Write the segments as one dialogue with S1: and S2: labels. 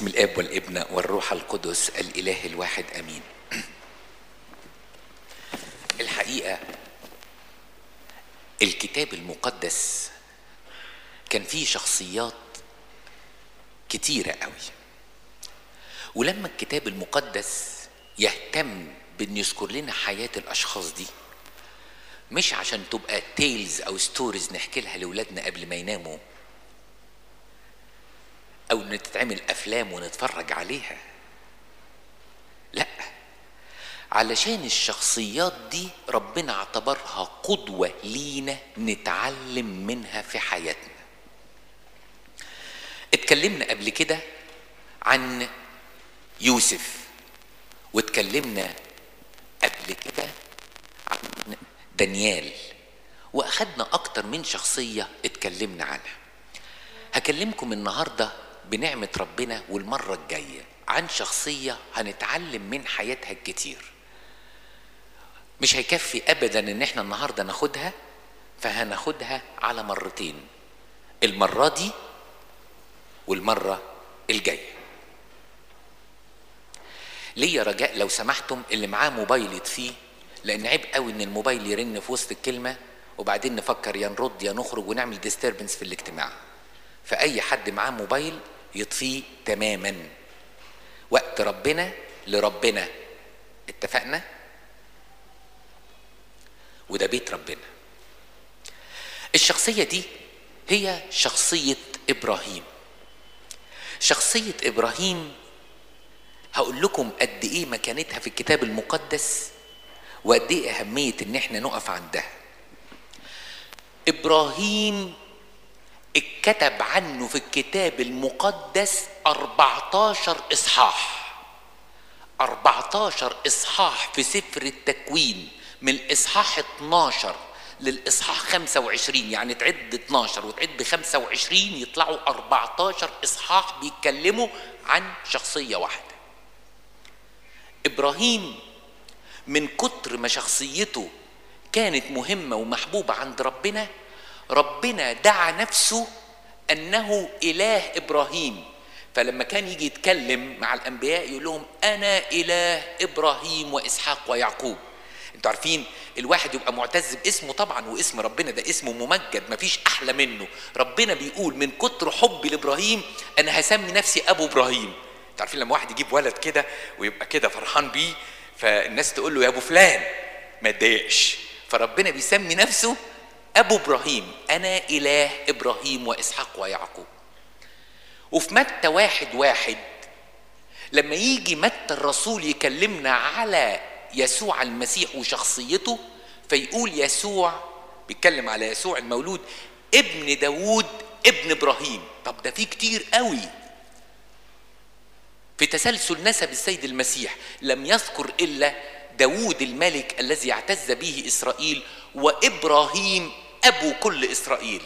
S1: باسم الاب والابن والروح القدس الاله الواحد امين الحقيقه الكتاب المقدس كان فيه شخصيات كتيره قوي ولما الكتاب المقدس يهتم بان يذكر لنا حياه الاشخاص دي مش عشان تبقى تيلز او ستوريز نحكي لها لاولادنا قبل ما يناموا او ان تتعمل افلام ونتفرج عليها لا علشان الشخصيات دي ربنا اعتبرها قدوة لينا نتعلم منها في حياتنا اتكلمنا قبل كده عن يوسف واتكلمنا قبل كده عن دانيال واخدنا اكتر من شخصية اتكلمنا عنها هكلمكم النهارده بنعمة ربنا والمرة الجاية عن شخصية هنتعلم من حياتها الكتير مش هيكفي ابدا ان احنا النهاردة ناخدها فهناخدها على مرتين المرة دي والمرة الجاية ليا رجاء لو سمحتم اللي معاه موبايل يطفيه لان عيب قوي ان الموبايل يرن في وسط الكلمة وبعدين نفكر يا نرد يا نخرج ونعمل ديستربنس في الاجتماع فأي حد معاه موبايل يطفيه تماما وقت ربنا لربنا اتفقنا وده بيت ربنا الشخصية دي هي شخصية إبراهيم شخصية إبراهيم هقول لكم قد إيه مكانتها في الكتاب المقدس وقد إيه أهمية إن إحنا نقف عندها إبراهيم اتكتب عنه في الكتاب المقدس 14 إصحاح 14 إصحاح في سفر التكوين من الإصحاح 12 للإصحاح 25 يعني تعد 12 وتعد 25 يطلعوا 14 إصحاح بيتكلموا عن شخصية واحدة إبراهيم من كتر ما شخصيته كانت مهمة ومحبوبة عند ربنا ربنا دعا نفسه انه اله ابراهيم فلما كان يجي يتكلم مع الانبياء يقول لهم انا اله ابراهيم واسحاق ويعقوب انتوا عارفين الواحد يبقى معتز باسمه طبعا واسم ربنا ده اسمه ممجد مفيش احلى منه ربنا بيقول من كتر حبي لابراهيم انا هسمي نفسي ابو ابراهيم انتوا عارفين لما واحد يجيب ولد كده ويبقى كده فرحان بيه فالناس تقول له يا ابو فلان ما تضايقش فربنا بيسمي نفسه أبو إبراهيم أنا إله إبراهيم وإسحاق ويعقوب وفي متى واحد واحد لما يجي متى الرسول يكلمنا على يسوع المسيح وشخصيته فيقول يسوع بيتكلم على يسوع المولود ابن داوود ابن إبراهيم طب ده في كتير قوي في تسلسل نسب السيد المسيح لم يذكر إلا داوود الملك الذي اعتز به إسرائيل وإبراهيم أبو كل إسرائيل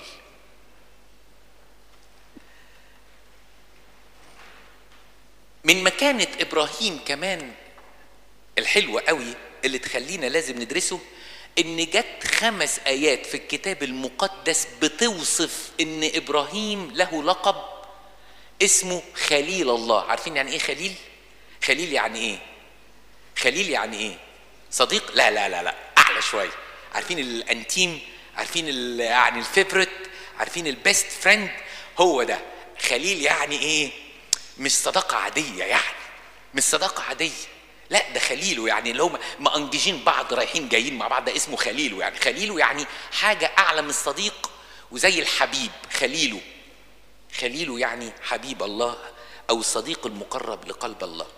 S1: من مكانة إبراهيم كمان الحلوة قوي اللي تخلينا لازم ندرسه إن جت خمس آيات في الكتاب المقدس بتوصف إن إبراهيم له لقب اسمه خليل الله عارفين يعني إيه خليل؟ خليل يعني إيه؟ خليل يعني إيه؟ صديق؟ لا لا لا لا أعلى شوية عارفين الانتيم عارفين ال يعني الفيفورت عارفين البيست فريند هو ده خليل يعني ايه مش صداقه عاديه يعني مش صداقه عاديه لا ده خليله يعني اللي هم مأنججين بعض رايحين جايين مع بعض ده اسمه خليله يعني خليله يعني حاجه اعلى من الصديق وزي الحبيب خليله خليله يعني حبيب الله او الصديق المقرب لقلب الله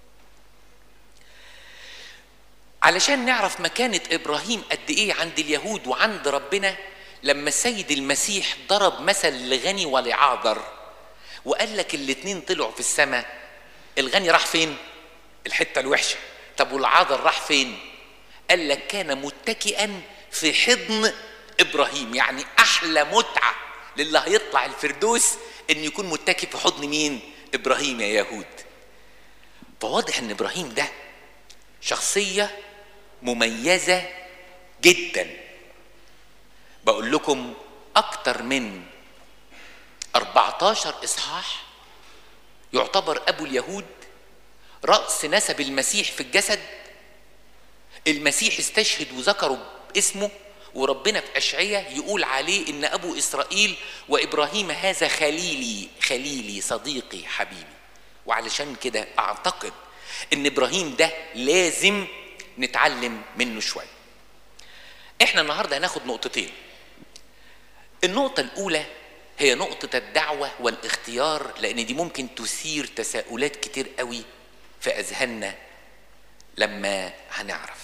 S1: علشان نعرف مكانة إبراهيم قد إيه عند اليهود وعند ربنا لما السيد المسيح ضرب مثل لغني ولعاذر وقال لك الاتنين طلعوا في السماء الغني راح فين؟ الحتة الوحشة طب والعاذر راح فين؟ قال لك كان متكئا في حضن إبراهيم يعني أحلى متعة للي هيطلع الفردوس إن يكون متكئ في حضن مين؟ إبراهيم يا يهود فواضح إن إبراهيم ده شخصية مميزة جدا بقول لكم أكتر من 14 إصحاح يعتبر ابو اليهود راس نسب المسيح في الجسد المسيح استشهد وذكروا باسمه وربنا في أشعية يقول عليه إن أبو إسرائيل وإبراهيم هذا خليلي خليلي صديقي حبيبي وعلشان كده أعتقد إن إبراهيم ده لازم نتعلم منه شوية إحنا النهاردة هناخد نقطتين النقطة الأولى هي نقطة الدعوة والاختيار لأن دي ممكن تثير تساؤلات كتير قوي في أذهاننا لما هنعرف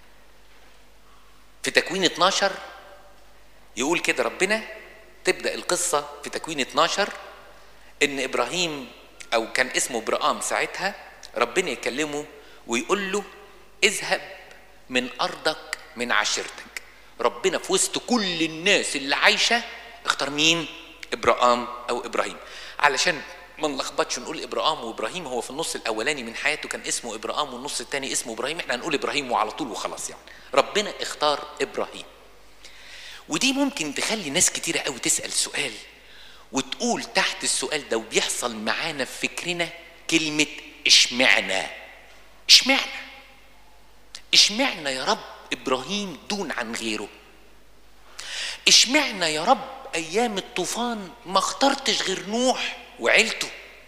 S1: في تكوين 12 يقول كده ربنا تبدا القصه في تكوين 12 ان ابراهيم او كان اسمه ابراهام ساعتها ربنا يكلمه ويقول له اذهب من ارضك من عشيرتك ربنا في وسط كل الناس اللي عايشه اختار مين ابراهام او ابراهيم علشان ما نلخبطش نقول ابراهام وابراهيم هو في النص الاولاني من حياته كان اسمه ابراهام والنص الثاني اسمه ابراهيم احنا هنقول ابراهيم وعلى طول وخلاص يعني ربنا اختار ابراهيم ودي ممكن تخلي ناس كتيرة قوي تسأل سؤال وتقول تحت السؤال ده وبيحصل معانا في فكرنا كلمة اشمعنى اشمعنى اشمعنى يا رب ابراهيم دون عن غيره اشمعنى يا رب ايام الطوفان ما اخترتش غير نوح وعيلته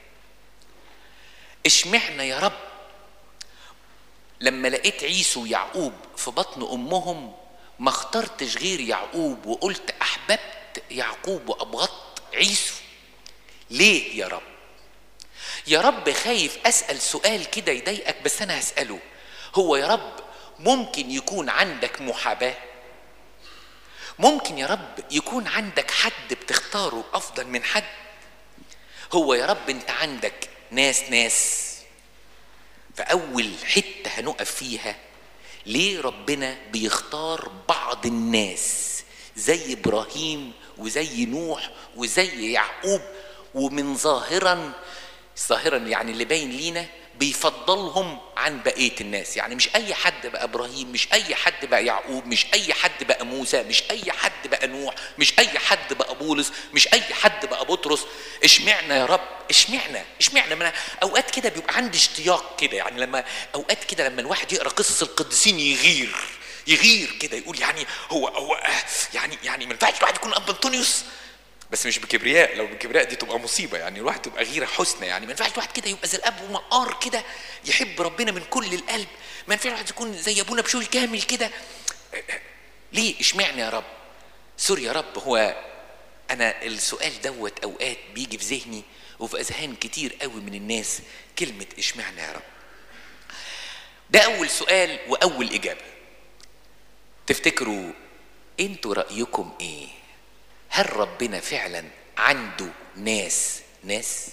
S1: اشمعنى يا رب لما لقيت عيسو ويعقوب في بطن امهم ما اخترتش غير يعقوب وقلت احببت يعقوب وابغضت عيسو ليه يا رب يا رب خايف اسال سؤال كده يضايقك بس انا هساله هو يا رب ممكن يكون عندك محاباه ممكن يا رب يكون عندك حد بتختاره افضل من حد هو يا رب انت عندك ناس ناس فأول حتة هنقف فيها ليه ربنا بيختار بعض الناس زي إبراهيم وزي نوح وزي يعقوب ومن ظاهرا ظاهرا يعني اللي باين لينا بيفضلهم عن بقية الناس يعني مش أي حد بقى إبراهيم مش أي حد بقى يعقوب مش أي حد بقى موسى مش أي حد بقى نوح مش أي حد بقى بولس مش أي حد بقى بطرس اشمعنى يا رب اشمعنى اشمعنى ما أوقات كده بيبقى عندي اشتياق كده يعني لما أوقات كده لما الواحد يقرأ قصص القديسين يغير يغير كده يقول يعني هو هو يعني يعني ما ينفعش الواحد يكون اب انطونيوس بس مش بكبرياء لو بكبرياء دي تبقى مصيبه يعني الواحد تبقى غيره حسنى يعني ما ينفعش الواحد كده يبقى زي الاب ومقار كده يحب ربنا من كل القلب ما ينفعش الواحد يكون زي ابونا بشوي كامل كده ليه اشمعنى يا رب سوري يا رب هو انا السؤال دوت اوقات بيجي في ذهني وفي اذهان كتير قوي من الناس كلمه اشمعنى يا رب ده اول سؤال واول اجابه تفتكروا انتوا رايكم ايه هل ربنا فعلا عنده ناس ناس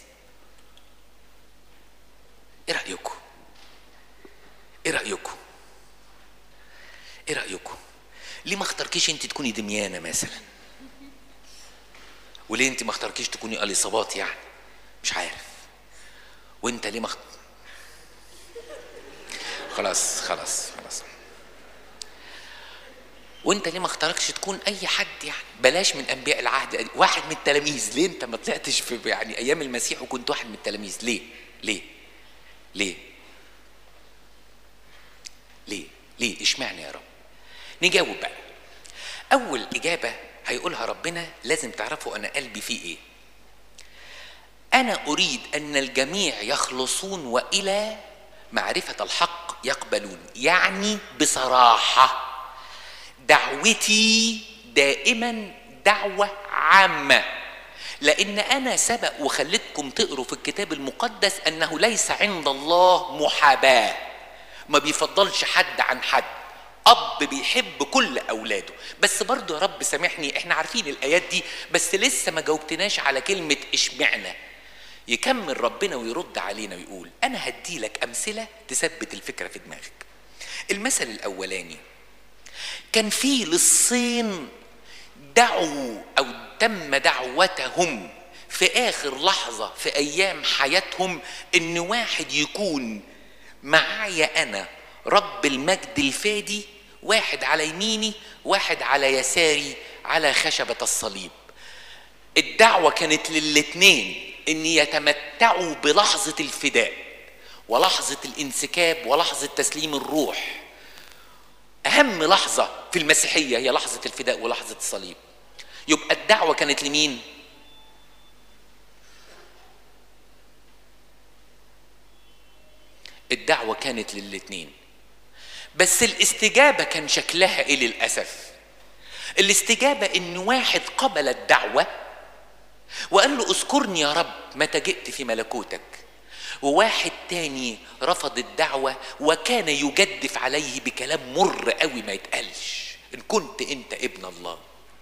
S1: ايه رايكم ايه رايكم ايه رايكم ليه ما اختاركيش انت تكوني دميانه مثلا وليه انت ما اختاركيش تكوني اليصابات يعني مش عارف وانت ليه ما اخت... خلاص خلاص خلاص وانت ليه ما اختاركش تكون اي حد يعني بلاش من انبياء العهد واحد من التلاميذ ليه انت ما طلعتش في يعني ايام المسيح وكنت واحد من التلاميذ ليه ليه ليه ليه ليه اشمعنى يا رب نجاوب بقى اول اجابه هيقولها ربنا لازم تعرفوا انا قلبي فيه ايه انا اريد ان الجميع يخلصون والى معرفه الحق يقبلون يعني بصراحه دعوتي دائما دعوه عامه لان انا سبق وخليتكم تقروا في الكتاب المقدس انه ليس عند الله محاباه ما بيفضلش حد عن حد اب بيحب كل اولاده بس برضه يا رب سامحني احنا عارفين الايات دي بس لسه ما جاوبتناش على كلمه اشمعنى يكمل ربنا ويرد علينا ويقول انا هدي لك امثله تثبت الفكره في دماغك المثل الاولاني كان في للصين دعوا او تم دعوتهم في اخر لحظه في ايام حياتهم ان واحد يكون معايا انا رب المجد الفادي واحد على يميني واحد على يساري على خشبه الصليب الدعوه كانت للاتنين ان يتمتعوا بلحظه الفداء ولحظه الانسكاب ولحظه تسليم الروح اهم لحظه في المسيحيه هي لحظه الفداء ولحظه الصليب يبقى الدعوه كانت لمين الدعوه كانت للاتنين بس الاستجابه كان شكلها ايه للاسف الاستجابه ان واحد قبل الدعوه وقال له اذكرني يا رب متى جئت في ملكوتك وواحد تاني رفض الدعوة وكان يجدف عليه بكلام مر قوي ما يتقالش إن كنت أنت ابن الله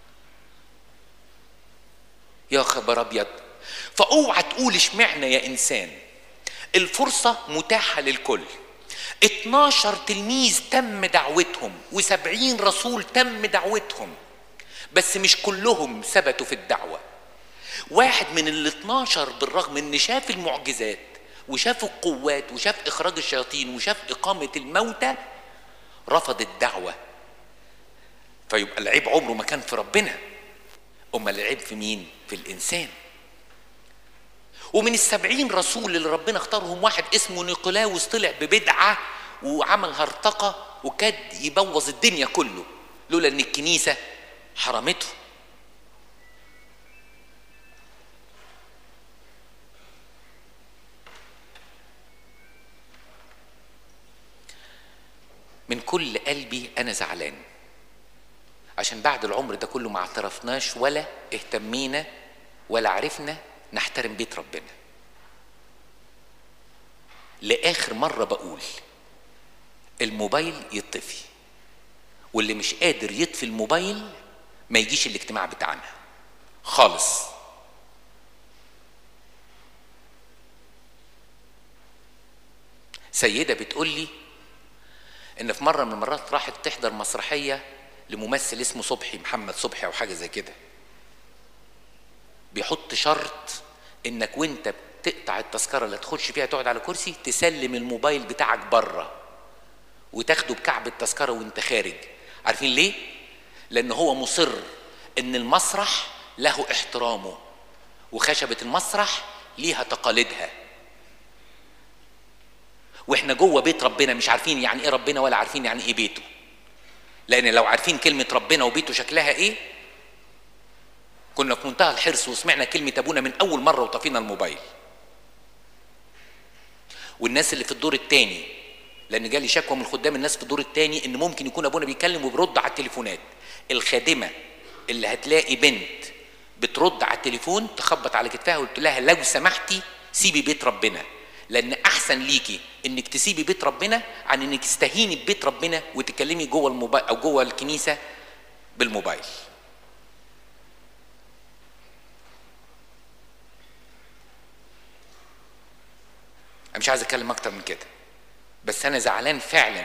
S1: يا خبر أبيض فأوعى تقول اشمعنى يا إنسان الفرصة متاحة للكل 12 تلميذ تم دعوتهم و70 رسول تم دعوتهم بس مش كلهم ثبتوا في الدعوة واحد من ال 12 بالرغم ان شاف المعجزات وشاف القوات وشاف اخراج الشياطين وشاف اقامه الموتى رفض الدعوه فيبقى العيب عمره ما كان في ربنا امال العيب في مين في الانسان ومن السبعين رسول اللي ربنا اختارهم واحد اسمه نيقولاوس طلع ببدعه وعمل هرطقه وكاد يبوظ الدنيا كله لولا ان الكنيسه حرمته من كل قلبي انا زعلان عشان بعد العمر ده كله ما اعترفناش ولا اهتمينا ولا عرفنا نحترم بيت ربنا لاخر مره بقول الموبايل يطفي واللي مش قادر يطفي الموبايل ما يجيش الاجتماع بتاعنا خالص سيده بتقول لي ان في مره من المرات راحت تحضر مسرحيه لممثل اسمه صبحي محمد صبحي او حاجه زي كده بيحط شرط انك وانت بتقطع التذكره اللي تخش فيها تقعد على كرسي تسلم الموبايل بتاعك بره وتاخده بكعب التذكره وانت خارج عارفين ليه لان هو مصر ان المسرح له احترامه وخشبه المسرح ليها تقاليدها واحنا جوه بيت ربنا مش عارفين يعني ايه ربنا ولا عارفين يعني ايه بيته لان لو عارفين كلمه ربنا وبيته شكلها ايه كنا في منتهى الحرص وسمعنا كلمه ابونا من اول مره وطفينا الموبايل والناس اللي في الدور الثاني لان جالي شكوى من خدام الناس في الدور الثاني ان ممكن يكون ابونا بيتكلم وبيرد على التليفونات الخادمه اللي هتلاقي بنت بترد على التليفون تخبط على كتفها وقلت لها لو سمحتي سيبي بيت ربنا لان احسن ليكي انك تسيبي بيت ربنا عن انك تستهيني ببيت ربنا وتتكلمي جوه الموبايل او جوه الكنيسه بالموبايل انا مش عايز اتكلم اكتر من كده بس انا زعلان فعلا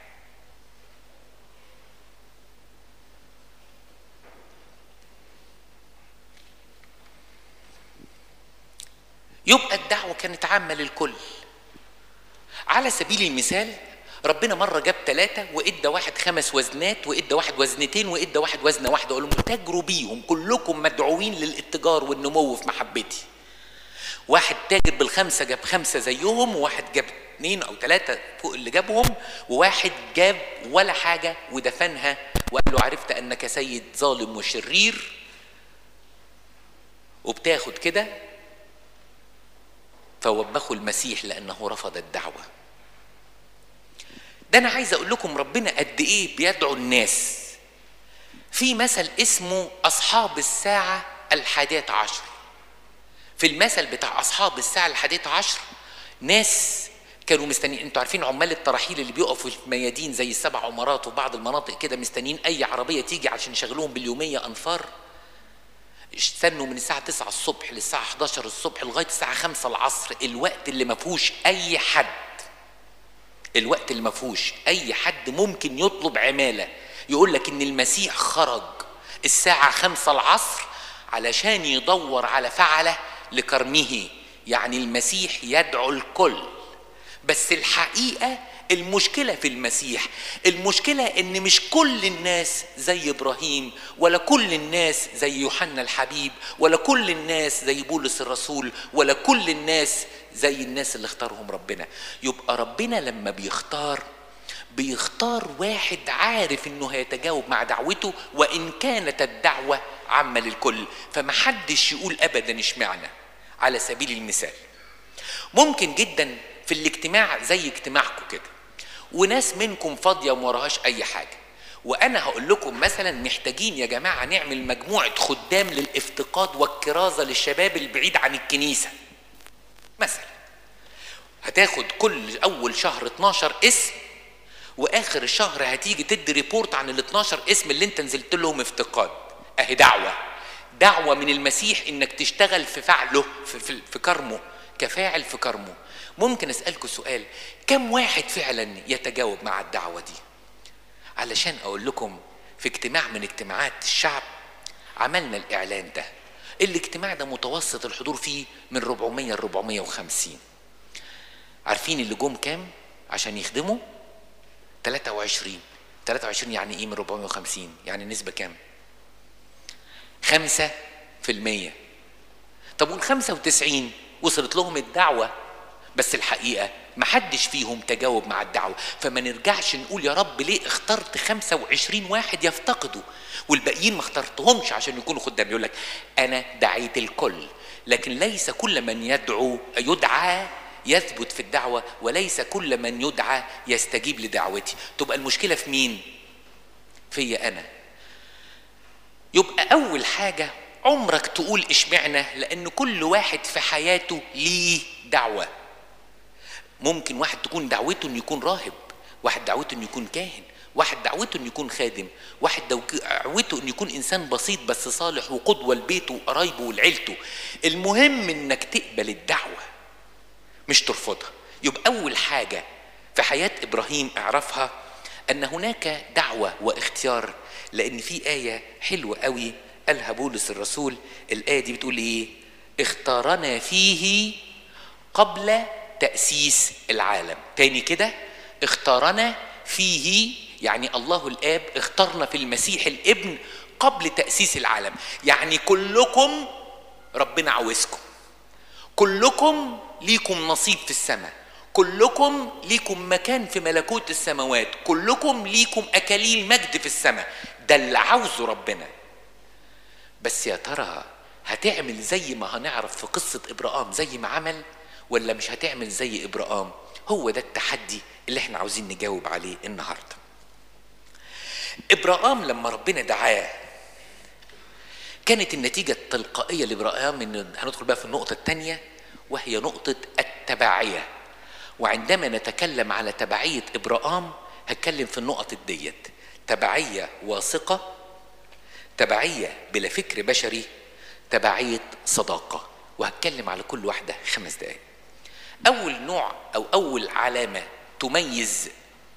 S1: يبقى الدعوه كانت عامه للكل على سبيل المثال ربنا مره جاب ثلاثه وادى واحد خمس وزنات وادى واحد وزنتين وادى واحد وزنه واحده قال لهم تجروا بيهم كلكم مدعوين للاتجار والنمو في محبتي واحد تاجر بالخمسه جاب خمسه زيهم وواحد جاب اثنين او ثلاثه فوق اللي جابهم وواحد جاب ولا حاجه ودفنها وقال له عرفت انك سيد ظالم وشرير وبتاخد كده فوبخوا المسيح لانه رفض الدعوه ده انا عايز اقول لكم ربنا قد ايه بيدعو الناس في مثل اسمه اصحاب الساعه الحادية عشر في المثل بتاع اصحاب الساعه الحادية عشر ناس كانوا مستنيين انتوا عارفين عمال التراحيل اللي بيقفوا في الميادين زي السبع عمارات وبعض المناطق كده مستنيين اي عربيه تيجي عشان يشغلوهم باليوميه انفار استنوا من الساعة 9 الصبح للساعة 11 الصبح لغاية الساعة 5 العصر الوقت اللي ما فيهوش أي حد الوقت اللي ما فيهوش أي حد ممكن يطلب عمالة يقول لك إن المسيح خرج الساعة 5 العصر علشان يدور على فعلة لكرمه يعني المسيح يدعو الكل بس الحقيقة المشكلة في المسيح المشكلة ان مش كل الناس زي ابراهيم ولا كل الناس زي يوحنا الحبيب ولا كل الناس زي بولس الرسول ولا كل الناس زي الناس اللي اختارهم ربنا يبقى ربنا لما بيختار بيختار واحد عارف انه هيتجاوب مع دعوته وان كانت الدعوة عامة للكل فمحدش يقول ابدا اشمعنى على سبيل المثال ممكن جدا في الاجتماع زي اجتماعكم كده وناس منكم فاضيه وما وراهاش اي حاجه وانا هقول لكم مثلا محتاجين يا جماعه نعمل مجموعه خدام للافتقاد والكرازه للشباب البعيد عن الكنيسه مثلا هتاخد كل اول شهر 12 اسم واخر الشهر هتيجي تدي ريبورت عن ال 12 اسم اللي انت نزلت لهم افتقاد اهي دعوه دعوه من المسيح انك تشتغل في فعله في, في, في كرمه كفاعل في كرمه ممكن اسالكم سؤال كم واحد فعلا يتجاوب مع الدعوه دي علشان اقول لكم في اجتماع من اجتماعات الشعب عملنا الاعلان ده الاجتماع ده متوسط الحضور فيه من 400 ل 450 عارفين اللي جم كام عشان يخدموا 23 23 يعني ايه من 450 يعني نسبه كام 5 في المية طب وال 95 وصلت لهم الدعوة بس الحقيقة ما حدش فيهم تجاوب مع الدعوة فما نرجعش نقول يا رب ليه اخترت 25 واحد يفتقدوا والباقيين ما اخترتهمش عشان يكونوا خدام يقول لك انا دعيت الكل لكن ليس كل من يدعو يدعى يثبت في الدعوة وليس كل من يدعى يستجيب لدعوتي تبقى المشكلة في مين فيا أنا يبقى أول حاجة عمرك تقول اشمعنى لأن كل واحد في حياته ليه دعوة ممكن واحد تكون دعوته انه يكون راهب واحد دعوته انه يكون كاهن واحد دعوته انه يكون خادم واحد دعوته انه يكون انسان بسيط بس صالح وقدوه لبيته وقرايبه ولعيلته المهم انك تقبل الدعوه مش ترفضها يبقى اول حاجه في حياه ابراهيم اعرفها ان هناك دعوه واختيار لان في ايه حلوه قوي قالها بولس الرسول الايه دي بتقول ايه اختارنا فيه قبل تاسيس العالم تاني كده اختارنا فيه يعني الله الاب اختارنا في المسيح الابن قبل تاسيس العالم يعني كلكم ربنا عاوزكم كلكم ليكم نصيب في السماء كلكم ليكم مكان في ملكوت السماوات كلكم ليكم اكاليل مجد في السماء ده اللي عاوزه ربنا بس يا ترى هتعمل زي ما هنعرف في قصة إبراهام زي ما عمل ولا مش هتعمل زي إبراهام هو ده التحدي اللي احنا عاوزين نجاوب عليه النهاردة إبراهام لما ربنا دعاه كانت النتيجة التلقائية لإبراهام إن هندخل بقى في النقطة الثانية وهي نقطة التبعية وعندما نتكلم على تبعية إبراهام هتكلم في النقط ديت تبعية واثقة تبعية بلا فكر بشري تبعية صداقة وهتكلم على كل واحدة خمس دقائق أول نوع أو أول علامة تميز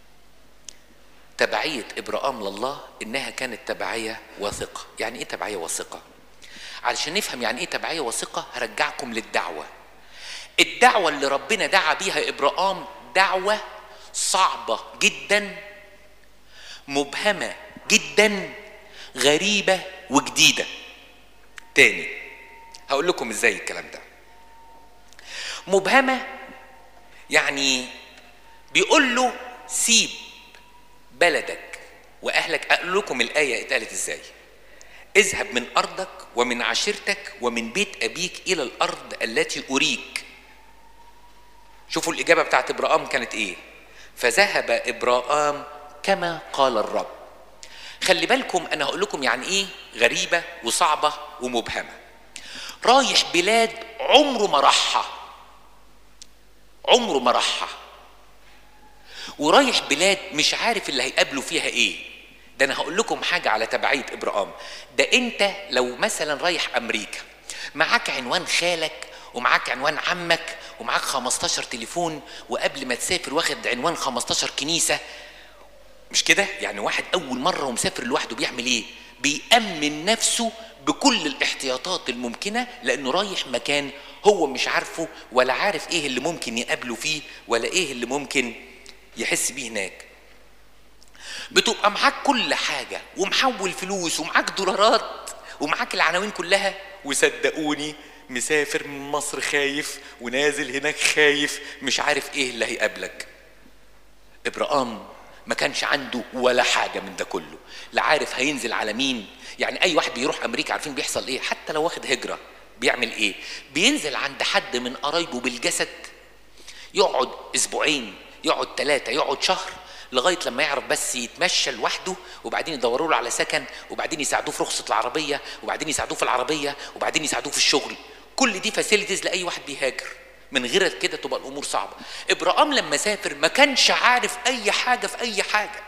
S1: تبعية إبراهام لله إنها كانت تبعية واثقة يعني إيه تبعية واثقة؟ علشان نفهم يعني إيه تبعية واثقة هرجعكم للدعوة الدعوة اللي ربنا دعا بيها إبراهام دعوة صعبة جدا مبهمة جدا غريبة وجديدة تاني هقول لكم ازاي الكلام ده مبهمة يعني بيقول له سيب بلدك واهلك اقول لكم الايه اتقالت ازاي اذهب من ارضك ومن عشيرتك ومن بيت ابيك الى الارض التي اريك شوفوا الاجابه بتاعت ابراهام كانت ايه فذهب ابراهام كما قال الرب خلي بالكم انا هقول لكم يعني ايه غريبه وصعبه ومبهمه رايح بلاد عمره ما راحها عمره ما راحها ورايح بلاد مش عارف اللي هيقابله فيها ايه ده انا هقول لكم حاجه على تبعيه ابراهام ده انت لو مثلا رايح امريكا معاك عنوان خالك ومعاك عنوان عمك ومعاك 15 تليفون وقبل ما تسافر واخد عنوان 15 كنيسه مش كده يعني واحد اول مره ومسافر لوحده بيعمل ايه بيأمن نفسه بكل الاحتياطات الممكنة لأنه رايح مكان هو مش عارفه ولا عارف إيه اللي ممكن يقابله فيه ولا إيه اللي ممكن يحس بيه هناك بتبقى معاك كل حاجة ومحول فلوس ومعاك دولارات ومعاك العناوين كلها وصدقوني مسافر من مصر خايف ونازل هناك خايف مش عارف ايه اللي هيقابلك ابراهام ما كانش عنده ولا حاجة من ده كله لا عارف هينزل على مين يعني اي واحد بيروح امريكا عارفين بيحصل ايه حتى لو واخد هجرة بيعمل ايه بينزل عند حد من قرايبه بالجسد يقعد اسبوعين يقعد ثلاثة يقعد شهر لغاية لما يعرف بس يتمشى لوحده وبعدين يدوروا له على سكن وبعدين يساعدوه في رخصة العربية وبعدين يساعدوه في العربية وبعدين يساعدوه في الشغل كل دي فاسيلتيز لأي واحد بيهاجر من غير كده تبقى الأمور صعبة إبراهام لما سافر ما كانش عارف أي حاجة في أي حاجة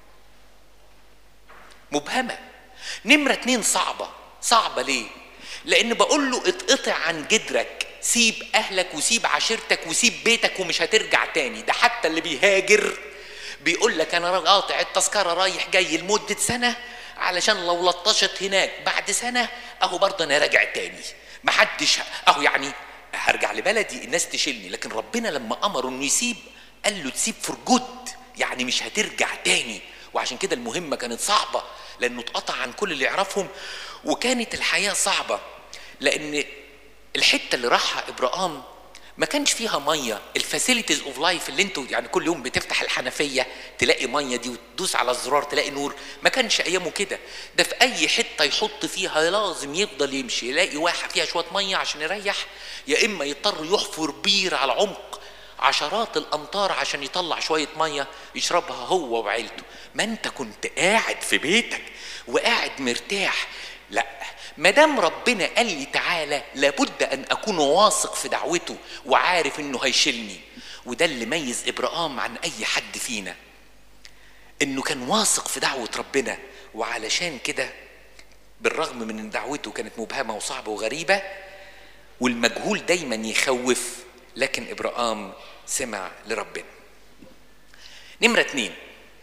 S1: مبهمة نمرة اتنين صعبة صعبة ليه؟ لأن بقول له اتقطع عن جدرك سيب أهلك وسيب عشيرتك وسيب بيتك ومش هترجع تاني ده حتى اللي بيهاجر بيقول لك أنا قاطع التذكرة رايح جاي لمدة سنة علشان لو لطشت هناك بعد سنة أهو برضه أنا راجع تاني محدش أهو يعني هرجع لبلدي الناس تشيلني لكن ربنا لما أمره إنه يسيب قال له تسيب فور جود يعني مش هترجع تاني وعشان كده المهمة كانت صعبة لأنه اتقطع عن كل اللي يعرفهم وكانت الحياة صعبة لأن الحتة اللي راحها إبراهام ما كانش فيها ميه الفاسيلتيز اوف لايف اللي انتوا يعني كل يوم بتفتح الحنفيه تلاقي ميه دي وتدوس على الزرار تلاقي نور ما كانش ايامه كده ده في اي حته يحط فيها لازم يفضل يمشي يلاقي واحد فيها شويه ميه عشان يريح يا اما يضطر يحفر بير على عمق عشرات الامتار عشان يطلع شويه ميه يشربها هو وعيلته ما انت كنت قاعد في بيتك وقاعد مرتاح لا ما دام ربنا قال لي تعالى لابد ان اكون واثق في دعوته وعارف انه هيشيلني وده اللي ميز ابراهام عن اي حد فينا انه كان واثق في دعوه ربنا وعلشان كده بالرغم من ان دعوته كانت مبهمه وصعبه وغريبه والمجهول دايما يخوف لكن ابراهام سمع لربنا نمره اتنين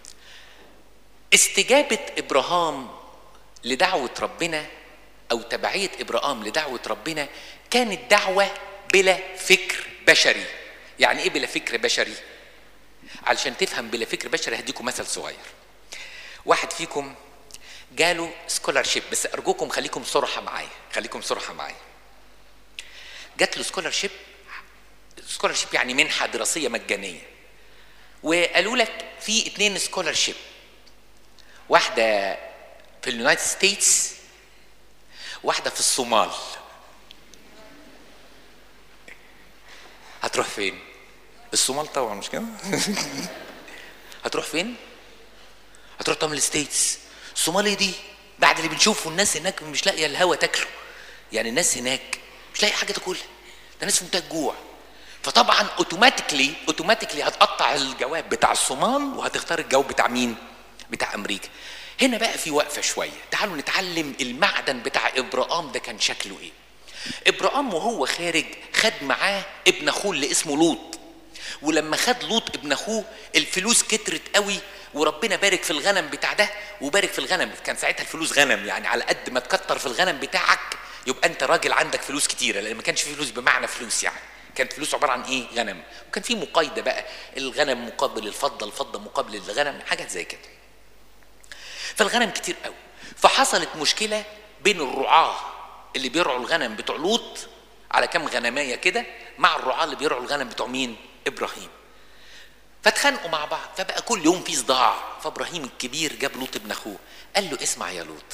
S1: استجابه ابراهام لدعوه ربنا او تبعيه ابراهام لدعوه ربنا كانت دعوه بلا فكر بشري يعني ايه بلا فكر بشري علشان تفهم بلا فكر بشري هديكم مثل صغير واحد فيكم جاله سكولارشيب بس ارجوكم خليكم صراحه معايا خليكم صراحه معايا جات له سكولارشيب سكولارشيب يعني منحه دراسيه مجانيه وقالوا لك في اتنين سكولارشيب واحده في اليونايتد ستيتس واحده في الصومال هتروح فين الصومال طبعا مش كده هتروح فين هتروح طبعا الستيتس الصومالي دي بعد اللي بنشوفه الناس هناك مش لاقيه الهوا تاكله يعني الناس هناك مش لاقيه حاجه تاكلها ده ناس في منتهى الجوع فطبعا اوتوماتيكلي اوتوماتيكلي هتقطع الجواب بتاع الصومال وهتختار الجواب بتاع مين بتاع امريكا هنا بقى في وقفه شويه تعالوا نتعلم المعدن بتاع ابراهام ده كان شكله ايه ابراهام وهو خارج خد معاه ابن اخوه اللي اسمه لوط ولما خد لوط ابن اخوه الفلوس كترت قوي وربنا بارك في الغنم بتاع ده وبارك في الغنم كان ساعتها الفلوس غنم يعني على قد ما تكتر في الغنم بتاعك يبقى انت راجل عندك فلوس كتيره لان ما كانش في فلوس بمعنى فلوس يعني كانت فلوس عباره عن ايه غنم وكان في مقايضه بقى الغنم مقابل الفضه الفضه مقابل الغنم حاجات زي كده فالغنم كتير قوي فحصلت مشكله بين الرعاه اللي بيرعوا الغنم بتوع لوط على كام غنمايه كده مع الرعاه اللي بيرعوا الغنم بتوع مين ابراهيم فاتخانقوا مع بعض فبقى كل يوم في صداع فابراهيم الكبير جاب لوط ابن اخوه قال له اسمع يا لوط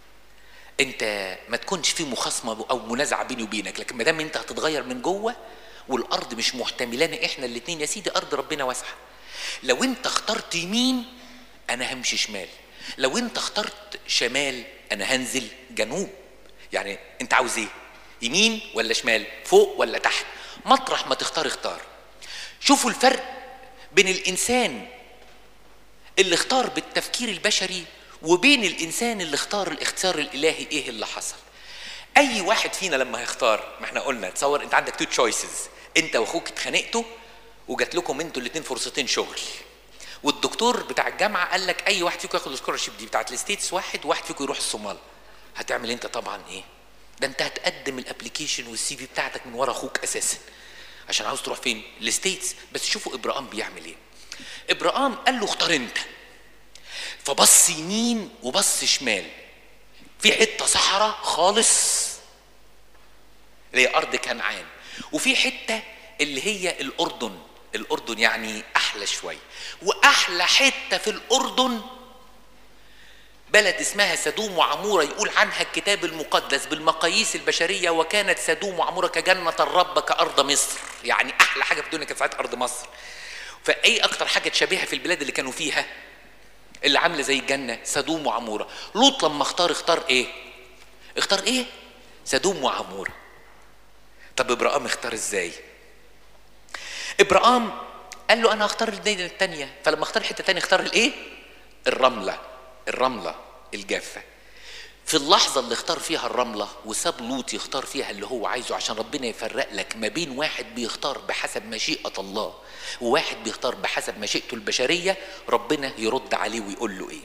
S1: انت ما تكونش في مخاصمه او منازعه بيني وبينك لكن ما دام انت هتتغير من جوه والارض مش محتملانا احنا الاثنين يا سيدي ارض ربنا واسعه لو انت اخترت يمين انا همشي شمال لو انت اخترت شمال انا هنزل جنوب يعني انت عاوز ايه يمين ولا شمال فوق ولا تحت مطرح ما تختار اختار شوفوا الفرق بين الانسان اللي اختار بالتفكير البشري وبين الانسان اللي اختار الاختيار الالهي ايه اللي حصل اي واحد فينا لما هيختار ما احنا قلنا تصور انت عندك تو تشويسز انت واخوك اتخانقتوا وجات لكم انتوا الاثنين فرصتين شغل والدكتور بتاع الجامعه قال لك اي واحد فيكم ياخد السكولرشيب دي بتاعت الستيتس واحد وواحد فيكم يروح الصومال هتعمل انت طبعا ايه ده انت هتقدم الابلكيشن والسي في بتاعتك من ورا اخوك اساسا عشان عاوز تروح فين الستيتس بس شوفوا ابراهام بيعمل ايه ابراهام قال له اختار انت فبص يمين وبص شمال في حته صحراء خالص اللي هي ارض كنعان وفي حته اللي هي الاردن الاردن يعني احلى شويه واحلى حته في الاردن بلد اسمها سدوم وعموره يقول عنها الكتاب المقدس بالمقاييس البشريه وكانت سدوم وعموره كجنه الرب كارض مصر يعني احلى حاجه في الدنيا كانت ساعتها ارض مصر فايه اكتر حاجه تشابهها في البلاد اللي كانوا فيها اللي عامله زي الجنه سدوم وعموره لوط لما اختار اختار ايه اختار ايه سدوم وعموره طب ابراهام اختار ازاي ابراهام قال له انا هختار المدينه الثانيه فلما اختار حته ثانيه اختار الايه الرمله الرمله الجافه في اللحظة اللي اختار فيها الرملة وساب لوط يختار فيها اللي هو عايزه عشان ربنا يفرق لك ما بين واحد بيختار بحسب مشيئة الله وواحد بيختار بحسب مشيئته البشرية ربنا يرد عليه ويقول له ايه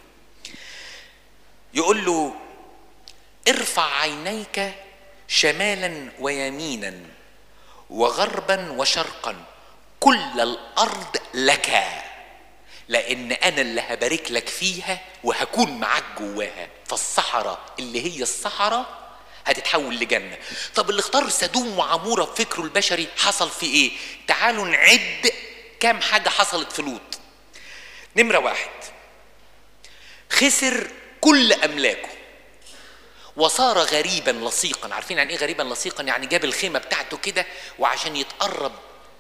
S1: يقول له ارفع عينيك شمالا ويمينا وغربا وشرقا كل الارض لك لان انا اللي هبارك لك فيها وهكون معاك جواها فالصحراء اللي هي الصحراء هتتحول لجنه طب اللي اختار سدوم وعموره بفكره البشري حصل في ايه تعالوا نعد كام حاجه حصلت في لوط نمره واحد خسر كل املاكه وصار غريبا لصيقا عارفين يعني ايه غريبا لصيقا يعني جاب الخيمه بتاعته كده وعشان يتقرب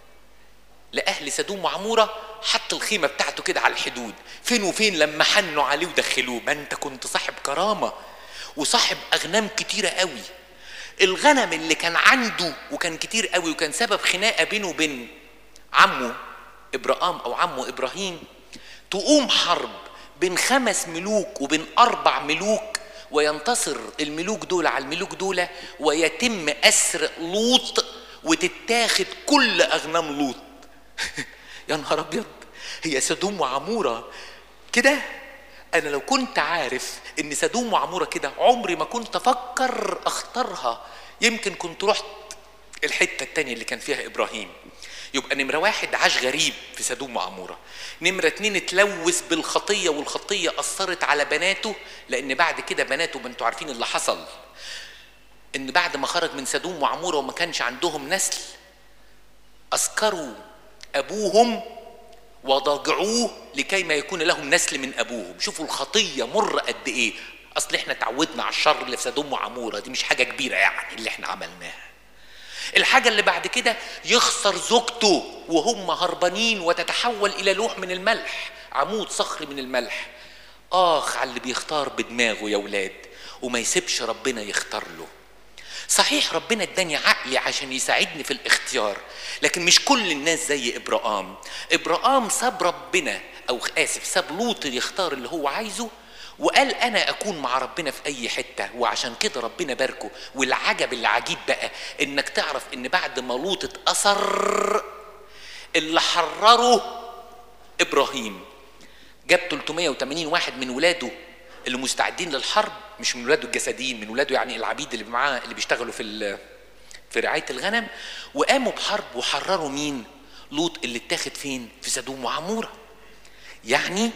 S1: لاهل سدوم وعموره حط الخيمه بتاعته كده على الحدود فين وفين لما حنوا عليه ودخلوه ما انت كنت صاحب كرامه وصاحب اغنام كتيره قوي الغنم اللي كان عنده وكان كتير قوي وكان سبب خناقه بينه وبين عمه ابراهام او عمه ابراهيم تقوم حرب بين خمس ملوك وبين اربع ملوك وينتصر الملوك دول على الملوك دول ويتم اسر لوط وتتاخد كل اغنام لوط يا نهار ابيض هي سدوم وعموره كده انا لو كنت عارف ان سدوم وعموره كده عمري ما كنت افكر اختارها يمكن كنت رحت الحته التانية اللي كان فيها ابراهيم يبقى نمرة واحد عاش غريب في سدوم وعمورة نمرة اتنين اتلوث بالخطية والخطية أثرت على بناته لأن بعد كده بناته ما انتوا عارفين اللي حصل إن بعد ما خرج من سدوم وعمورة وما كانش عندهم نسل أسكروا أبوهم وضاجعوه لكي ما يكون لهم نسل من أبوهم شوفوا الخطية مر قد إيه أصل إحنا تعودنا على الشر اللي في سدوم وعمورة دي مش حاجة كبيرة يعني اللي إحنا عملناها الحاجة اللي بعد كده يخسر زوجته وهم هربانين وتتحول إلى لوح من الملح عمود صخري من الملح آخ على اللي بيختار بدماغه يا ولاد وما يسيبش ربنا يختار له صحيح ربنا اداني عقلي عشان يساعدني في الاختيار لكن مش كل الناس زي ابراهام ابراهام ساب ربنا او اسف ساب لوط يختار اللي هو عايزه وقال انا اكون مع ربنا في اي حته وعشان كده ربنا باركه والعجب العجيب بقى انك تعرف ان بعد ما لوط اتأثر اللي حرره ابراهيم جاب 380 واحد من ولاده اللي مستعدين للحرب مش من ولاده الجسديين من ولاده يعني العبيد اللي معاه اللي بيشتغلوا في في رعايه الغنم وقاموا بحرب وحرروا مين؟ لوط اللي اتاخد فين؟ في سدوم وعموره. يعني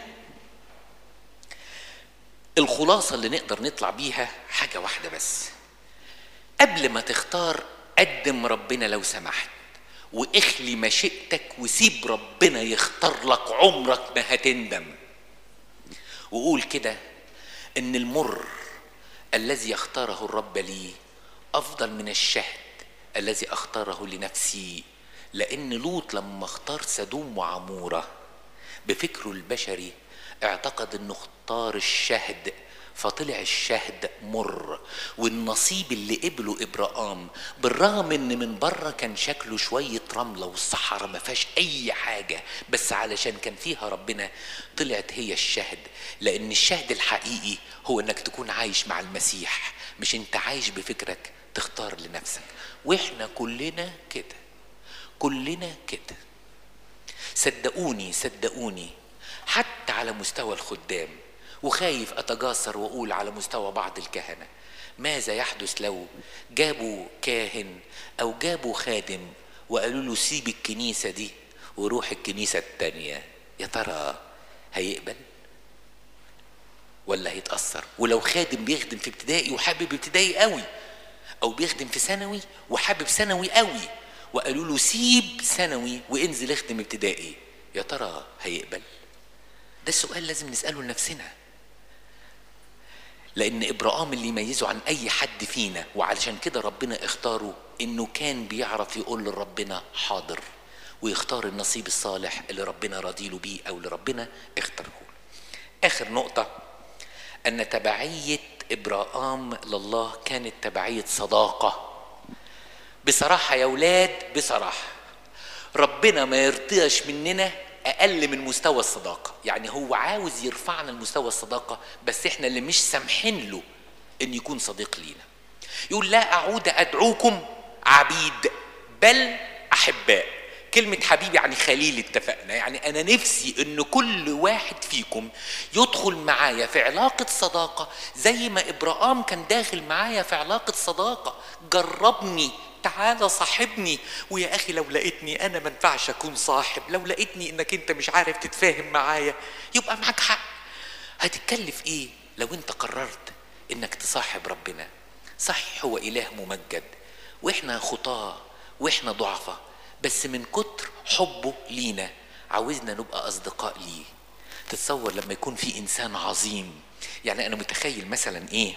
S1: الخلاصه اللي نقدر نطلع بيها حاجه واحده بس. قبل ما تختار قدم ربنا لو سمحت واخلي مشيئتك وسيب ربنا يختار لك عمرك ما هتندم. وقول كده ان المر الذي اختاره الرب لي افضل من الشهد الذي اختاره لنفسي لان لوط لما اختار سدوم وعموره بفكره البشري اعتقد انه اختار الشهد فطلع الشهد مر والنصيب اللي قبله ابراهام بالرغم ان من بره كان شكله شويه رمله والصحراء ما فيهاش اي حاجه بس علشان كان فيها ربنا طلعت هي الشهد لان الشهد الحقيقي هو انك تكون عايش مع المسيح مش انت عايش بفكرك تختار لنفسك واحنا كلنا كده كلنا كده صدقوني صدقوني حتى على مستوى الخدام وخايف اتجاسر واقول على مستوى بعض الكهنه ماذا يحدث لو جابوا كاهن او جابوا خادم وقالوا له سيب الكنيسه دي وروح الكنيسه التانيه يا ترى هيقبل ولا هيتأثر ولو خادم بيخدم في ابتدائي وحابب ابتدائي قوي او بيخدم في ثانوي وحابب ثانوي قوي وقالوا له سيب ثانوي وانزل اخدم ابتدائي يا ترى هيقبل ده السؤال لازم نسأله لنفسنا لأن إبراهام اللي يميزه عن أي حد فينا وعلشان كده ربنا اختاره إنه كان بيعرف يقول لربنا حاضر ويختار النصيب الصالح اللي ربنا راضيله بيه أو اللي ربنا اختاره له. آخر نقطة أن تبعية إبراهام لله كانت تبعية صداقة بصراحة يا ولاد بصراحة ربنا ما يرضيش مننا اقل من مستوى الصداقه يعني هو عاوز يرفعنا لمستوى الصداقه بس احنا اللي مش سامحين له ان يكون صديق لينا يقول لا اعود ادعوكم عبيد بل احباء كلمة حبيب يعني خليل اتفقنا يعني أنا نفسي إن كل واحد فيكم يدخل معايا في علاقة صداقة زي ما إبراهام كان داخل معايا في علاقة صداقة جربني تعالى صاحبني ويا اخي لو لقيتني انا ما ينفعش اكون صاحب لو لقيتني انك انت مش عارف تتفاهم معايا يبقى معاك حق هتتكلف ايه لو انت قررت انك تصاحب ربنا صحيح هو اله ممجد واحنا خطاه واحنا ضعفة بس من كتر حبه لينا عاوزنا نبقى اصدقاء ليه تتصور لما يكون في انسان عظيم يعني انا متخيل مثلا ايه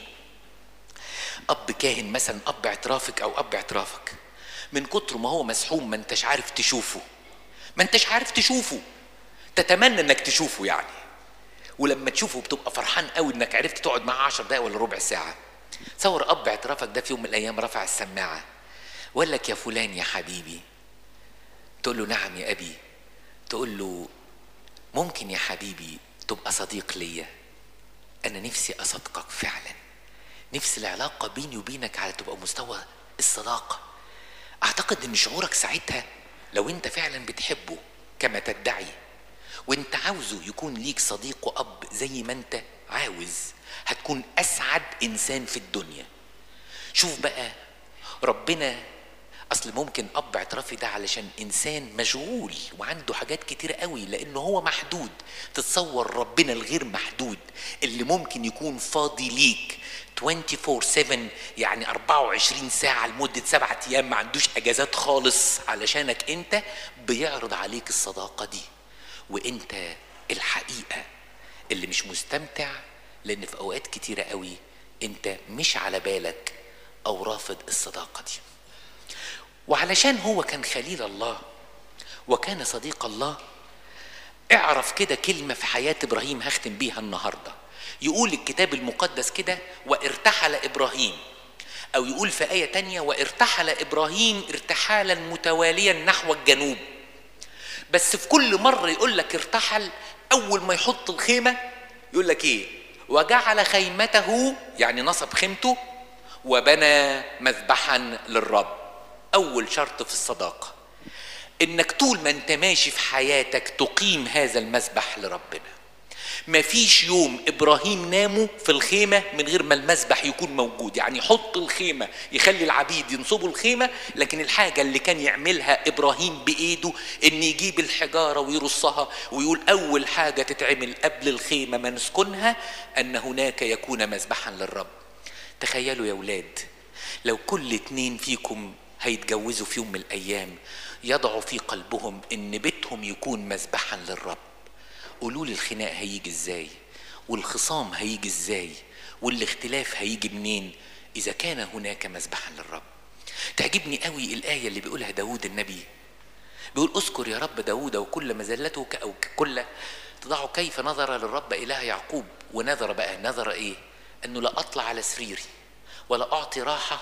S1: اب كاهن مثلا اب اعترافك او اب اعترافك من كتر ما هو مسحوم ما انتش عارف تشوفه ما انتش عارف تشوفه تتمنى انك تشوفه يعني ولما تشوفه بتبقى فرحان قوي انك عرفت تقعد معاه عشر دقايق ولا ربع ساعه تصور اب اعترافك ده في يوم من الايام رفع السماعه وقال لك يا فلان يا حبيبي تقول له نعم يا ابي تقول له ممكن يا حبيبي تبقى صديق ليا انا نفسي اصدقك فعلا نفس العلاقه بيني وبينك على تبقى مستوى الصداقه اعتقد ان شعورك ساعتها لو انت فعلا بتحبه كما تدعي وانت عاوزه يكون ليك صديق واب زي ما انت عاوز هتكون اسعد انسان في الدنيا شوف بقى ربنا اصل ممكن اب اعترافي ده علشان انسان مشغول وعنده حاجات كتير قوي لانه هو محدود تتصور ربنا الغير محدود اللي ممكن يكون فاضي ليك 24 7 يعني 24 ساعة لمدة سبعة أيام ما عندوش أجازات خالص علشانك أنت بيعرض عليك الصداقة دي وأنت الحقيقة اللي مش مستمتع لأن في أوقات كتيرة قوي أنت مش على بالك أو رافض الصداقة دي وعلشان هو كان خليل الله وكان صديق الله اعرف كده كلمة في حياة إبراهيم هختم بيها النهاردة يقول الكتاب المقدس كده وارتحل إبراهيم أو يقول في آية تانية وارتحل إبراهيم ارتحالا متواليا نحو الجنوب بس في كل مرة يقول لك ارتحل أول ما يحط الخيمة يقول لك إيه وجعل خيمته يعني نصب خيمته وبنى مذبحا للرب أول شرط في الصداقة إنك طول ما أنت ماشي في حياتك تقيم هذا المذبح لربنا مفيش يوم ابراهيم ناموا في الخيمه من غير ما المذبح يكون موجود يعني يحط الخيمه يخلي العبيد ينصبوا الخيمه لكن الحاجه اللي كان يعملها ابراهيم بايده ان يجيب الحجاره ويرصها ويقول اول حاجه تتعمل قبل الخيمه ما نسكنها ان هناك يكون مذبحا للرب تخيلوا يا ولاد لو كل اتنين فيكم هيتجوزوا في يوم من الايام يضعوا في قلبهم ان بيتهم يكون مذبحا للرب قولوا لي الخناق هيجي ازاي والخصام هيجي ازاي والاختلاف هيجي منين اذا كان هناك مذبحا للرب تعجبني قوي الايه اللي بيقولها داود النبي بيقول اذكر يا رب داود وكل مزلته او كل تضع كيف نظر للرب اله يعقوب ونظر بقى نظر ايه انه لا اطلع على سريري ولا اعطي راحه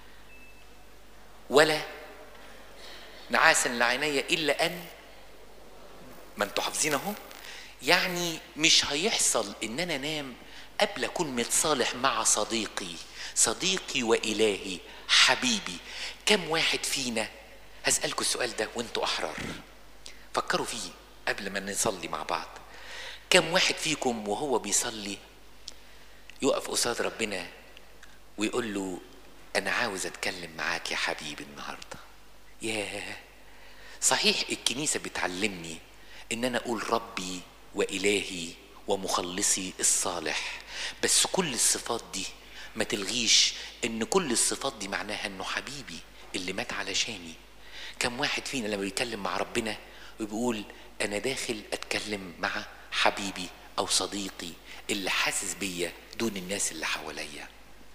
S1: ولا نعاسا لعيني الا ان ما انتوا حافظين اهو يعني مش هيحصل ان انا انام قبل اكون متصالح مع صديقي صديقي والهي حبيبي كم واحد فينا هسألكوا السؤال ده وانتوا احرار فكروا فيه قبل ما نصلي مع بعض كم واحد فيكم وهو بيصلي يقف قصاد ربنا ويقول له انا عاوز اتكلم معاك يا حبيبي النهارده ياه صحيح الكنيسه بتعلمني ان انا اقول ربي والهي ومخلصي الصالح بس كل الصفات دي ما تلغيش ان كل الصفات دي معناها انه حبيبي اللي مات علشاني كم واحد فينا لما بيتكلم مع ربنا وبيقول انا داخل اتكلم مع حبيبي او صديقي اللي حاسس بيا دون الناس اللي حواليا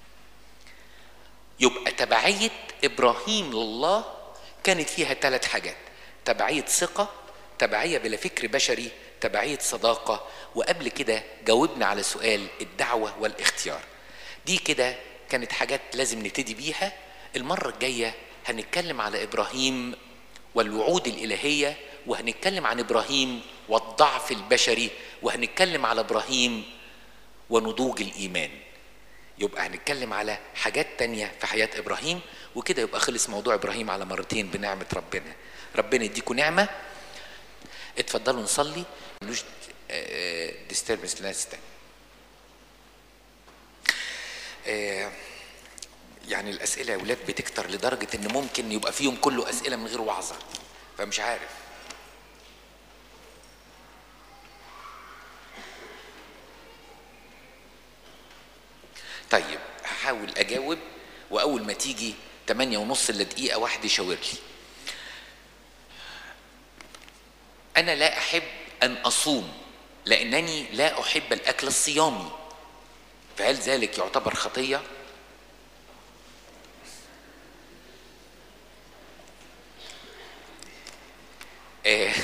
S1: يبقى تبعية إبراهيم لله كانت فيها ثلاث حاجات تبعية ثقة تبعية بلا فكر بشري تبعية صداقة وقبل كده جاوبنا على سؤال الدعوة والاختيار دي كده كانت حاجات لازم نبتدي بيها المرة الجاية هنتكلم على إبراهيم والوعود الإلهية وهنتكلم عن إبراهيم والضعف البشري وهنتكلم على إبراهيم ونضوج الإيمان يبقى هنتكلم على حاجات تانية في حياة إبراهيم وكده يبقى خلص موضوع إبراهيم على مرتين بنعمة ربنا ربنا يديكم نعمة اتفضلوا نصلي ملوش ديستربنس لناس تاني آه، يعني الأسئلة يا ولاد بتكتر لدرجة إن ممكن يبقى فيهم كله أسئلة من غير وعظة فمش عارف طيب هحاول اجاوب واول ما تيجي 8 ونص الا دقيقه واحده يشاور لي انا لا احب ان اصوم لانني لا احب الاكل الصيامي فهل ذلك يعتبر خطيه آه،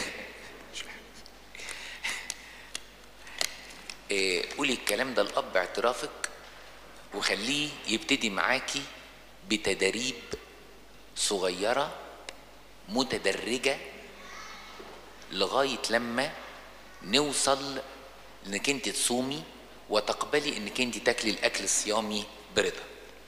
S1: آه، قولي الكلام ده لاب اعترافك وخليه يبتدي معاكي بتدريب صغيرة متدرجة لغاية لما نوصل انك انت تصومي وتقبلي انك انت تاكلي الاكل الصيامي برضا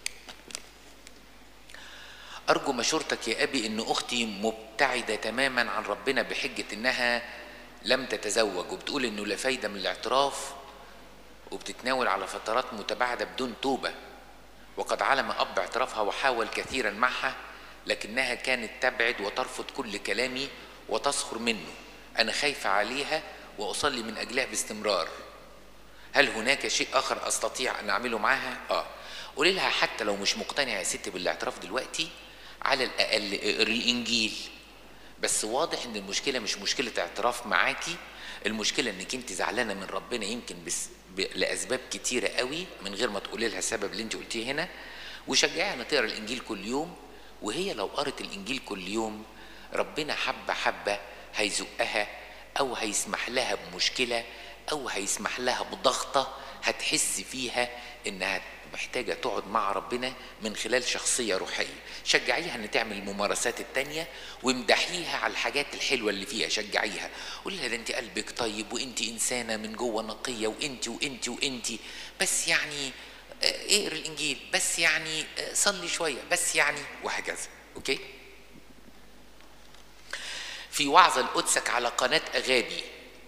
S1: ارجو مشورتك يا ابي ان اختي مبتعدة تماما عن ربنا بحجة انها لم تتزوج وبتقول انه لا فايدة من الاعتراف وبتتناول على فترات متباعدة بدون توبة وقد علم أب اعترافها وحاول كثيرا معها لكنها كانت تبعد وترفض كل كلامي وتسخر منه أنا خايفة عليها وأصلي من أجلها باستمرار هل هناك شيء آخر أستطيع أن أعمله معها؟ آه قولي لها حتى لو مش مقتنعة يا ستي بالاعتراف دلوقتي على الأقل اقري الإنجيل بس واضح إن المشكلة مش مشكلة اعتراف معاكي المشكلة إنك أنت زعلانة من ربنا يمكن بس ب... لاسباب كتيره قوي من غير ما تقولي لها السبب اللي انت قلتيه هنا وشجعيها انها تقرا الانجيل كل يوم وهي لو قرت الانجيل كل يوم ربنا حبه حبه هيزقها او هيسمح لها بمشكله او هيسمح لها بضغطه هتحس فيها انها محتاجة تقعد مع ربنا من خلال شخصية روحية شجعيها ان تعمل الممارسات التانية وامدحيها على الحاجات الحلوة اللي فيها شجعيها قولي لها ده انت قلبك طيب وانت انسانة من جوه نقية وانت وانت وانت بس يعني اه اقري الانجيل بس يعني اه صلي شوية بس يعني وهكذا اوكي في وعظة القدسك على قناة أغابي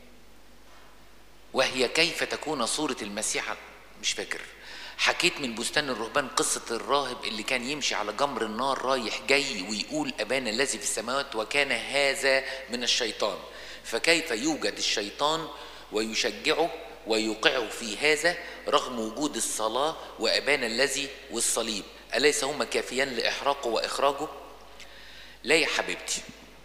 S1: وهي كيف تكون صورة المسيح مش فاكر حكيت من بستان الرهبان قصة الراهب اللي كان يمشي على جمر النار رايح جاي ويقول أبانا الذي في السماوات وكان هذا من الشيطان فكيف يوجد الشيطان ويشجعه ويوقعه في هذا رغم وجود الصلاة وأبانا الذي والصليب أليس هما كافيان لإحراقه وإخراجه؟ لا يا حبيبتي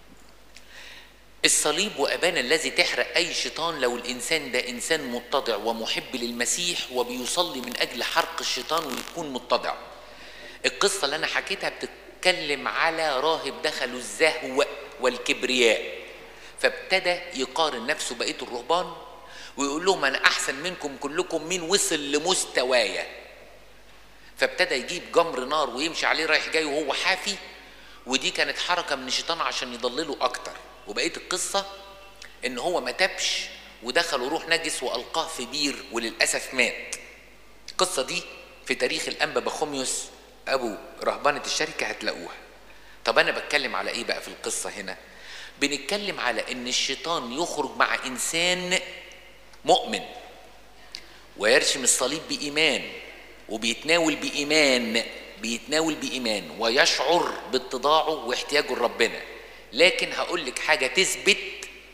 S1: الصليب وأبانا الذي تحرق أي شيطان لو الإنسان ده إنسان متضع ومحب للمسيح وبيصلي من أجل حرق الشيطان ويكون متضع القصة اللي أنا حكيتها بتتكلم على راهب دخلوا الزهو والكبرياء فابتدى يقارن نفسه بقية الرهبان ويقول لهم أنا أحسن منكم كلكم مين وصل لمستوايا فابتدى يجيب جمر نار ويمشي عليه رايح جاي وهو حافي ودي كانت حركة من الشيطان عشان يضلله أكتر وبقيه القصه ان هو ما تبش ودخل روح نجس والقاه في بير وللاسف مات القصه دي في تاريخ الانبا بخوميوس ابو رهبانه الشركه هتلاقوها طب انا بتكلم على ايه بقى في القصه هنا بنتكلم على ان الشيطان يخرج مع انسان مؤمن ويرشم الصليب بايمان وبيتناول بايمان بيتناول بايمان ويشعر باتضاعه واحتياجه لربنا لكن هقول لك حاجه تثبت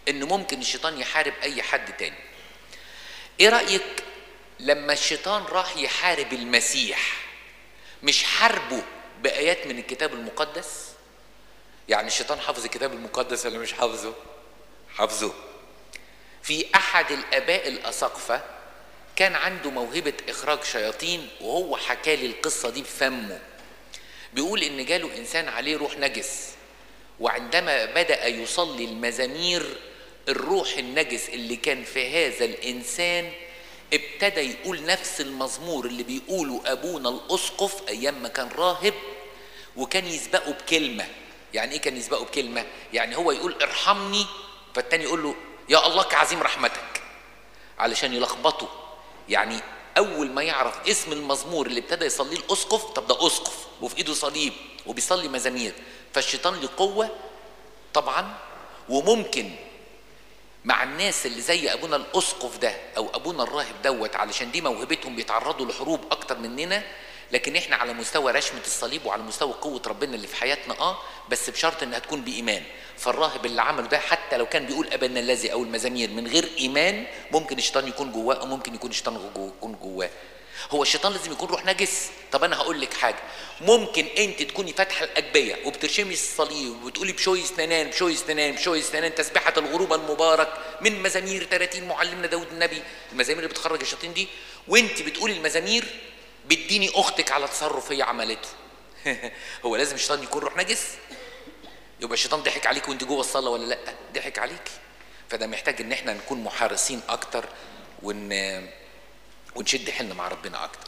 S1: ان ممكن الشيطان يحارب اي حد تاني ايه رايك لما الشيطان راح يحارب المسيح مش حاربه بايات من الكتاب المقدس يعني الشيطان حافظ الكتاب المقدس ولا مش حافظه حافظه في احد الاباء الاساقفه كان عنده موهبه اخراج شياطين وهو حكى لي القصه دي بفمه بيقول ان جاله انسان عليه روح نجس وعندما بدا يصلي المزامير الروح النجس اللي كان في هذا الانسان ابتدى يقول نفس المزمور اللي بيقوله ابونا الاسقف ايام ما كان راهب وكان يسبقه بكلمه يعني ايه كان يسبقه بكلمه يعني هو يقول ارحمني فالتاني يقول له يا الله كعظيم رحمتك علشان يلخبطه يعني اول ما يعرف اسم المزمور اللي ابتدى يصليه الاسقف طب ده اسقف وفي ايده صليب وبيصلي مزامير فالشيطان له قوه طبعا وممكن مع الناس اللي زي ابونا الاسقف ده او ابونا الراهب دوت علشان دي موهبتهم بيتعرضوا لحروب اكتر مننا لكن احنا على مستوى رشمة الصليب وعلى مستوى قوة ربنا اللي في حياتنا اه بس بشرط انها تكون بإيمان فالراهب اللي عمله ده حتى لو كان بيقول أبانا الذي أو المزامير من غير إيمان ممكن الشيطان يكون جواه أو ممكن يكون الشيطان يكون جواه هو الشيطان لازم يكون روح نجس طب انا هقول لك حاجه ممكن انت تكوني فاتحه الاجبيه وبترشمي الصليب وبتقولي بشوي سنان بشوي سنان بشوي سنان تسبحه الغروب المبارك من مزامير 30 معلمنا داود النبي المزامير اللي بتخرج الشياطين دي وانت بتقولي المزامير بتديني اختك على تصرف هي عملته هو لازم الشيطان يكون روح نجس يبقى الشيطان ضحك عليك وانت جوه الصلاه ولا لا ضحك عليك فده محتاج ان احنا نكون محرصين اكتر ون ونشد حيلنا مع ربنا اكتر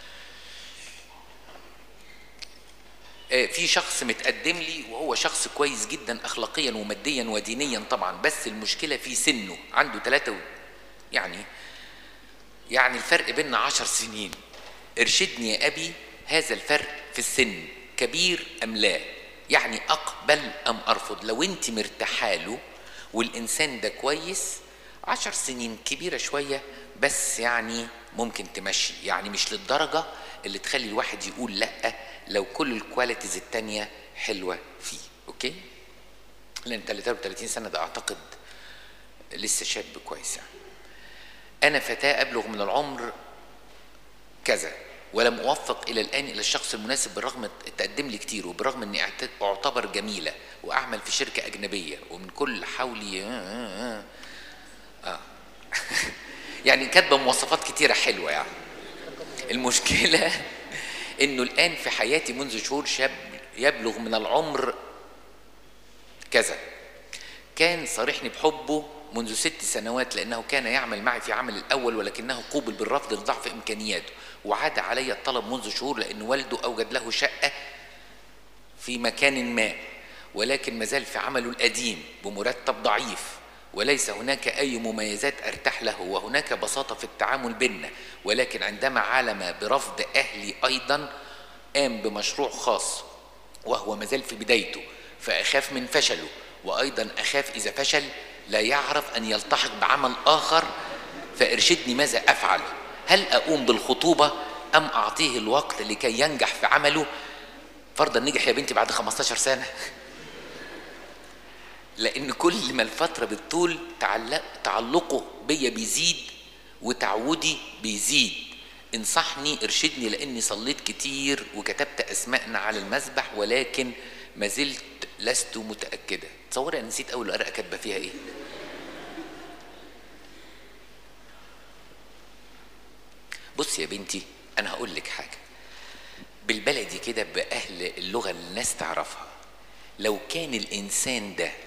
S1: في شخص متقدم لي وهو شخص كويس جدا اخلاقيا وماديا ودينيا طبعا بس المشكله في سنه عنده ثلاثة و... يعني يعني الفرق بيننا عشر سنين ارشدني يا ابي هذا الفرق في السن كبير ام لا يعني اقبل ام ارفض لو انت مرتاحه له والانسان ده كويس عشر سنين كبيرة شوية بس يعني ممكن تمشي يعني مش للدرجة اللي تخلي الواحد يقول لأ لو كل الكواليتيز التانية حلوة فيه أوكي لأن 33 سنة ده أعتقد لسه شاب كويس يعني أنا فتاة أبلغ من العمر كذا ولم أوفق إلى الآن إلى الشخص المناسب بالرغم تقدم لي كتير وبرغم إني أعتبر جميلة وأعمل في شركة أجنبية ومن كل حولي آه آه. يعني كاتبة مواصفات كتيرة حلوة يعني المشكلة إنه الآن في حياتي منذ شهور شاب يبلغ من العمر كذا كان صارحني بحبه منذ ست سنوات لأنه كان يعمل معي في عمل الأول ولكنه قوبل بالرفض لضعف إمكانياته وعاد علي الطلب منذ شهور لأن والده أوجد له شقة في مكان ما ولكن مازال في عمله القديم بمرتب ضعيف وليس هناك أي مميزات أرتاح له وهناك بساطة في التعامل بيننا ولكن عندما علم برفض أهلي أيضا قام بمشروع خاص وهو مازال في بدايته فأخاف من فشله وأيضا أخاف إذا فشل لا يعرف أن يلتحق بعمل آخر فارشدني ماذا أفعل هل أقوم بالخطوبة أم أعطيه الوقت لكي ينجح في عمله فرضا نجح يا بنتي بعد 15 سنة لأن كل ما الفترة بتطول تعلق تعلقه بيا بيزيد وتعودي بيزيد انصحني ارشدني لاني صليت كتير وكتبت اسماءنا على المسبح ولكن ما زلت لست متاكده تصوري انا نسيت اول ورقه كاتبه فيها ايه بص يا بنتي انا هقول لك حاجه بالبلدي كده باهل اللغه اللي الناس تعرفها لو كان الانسان ده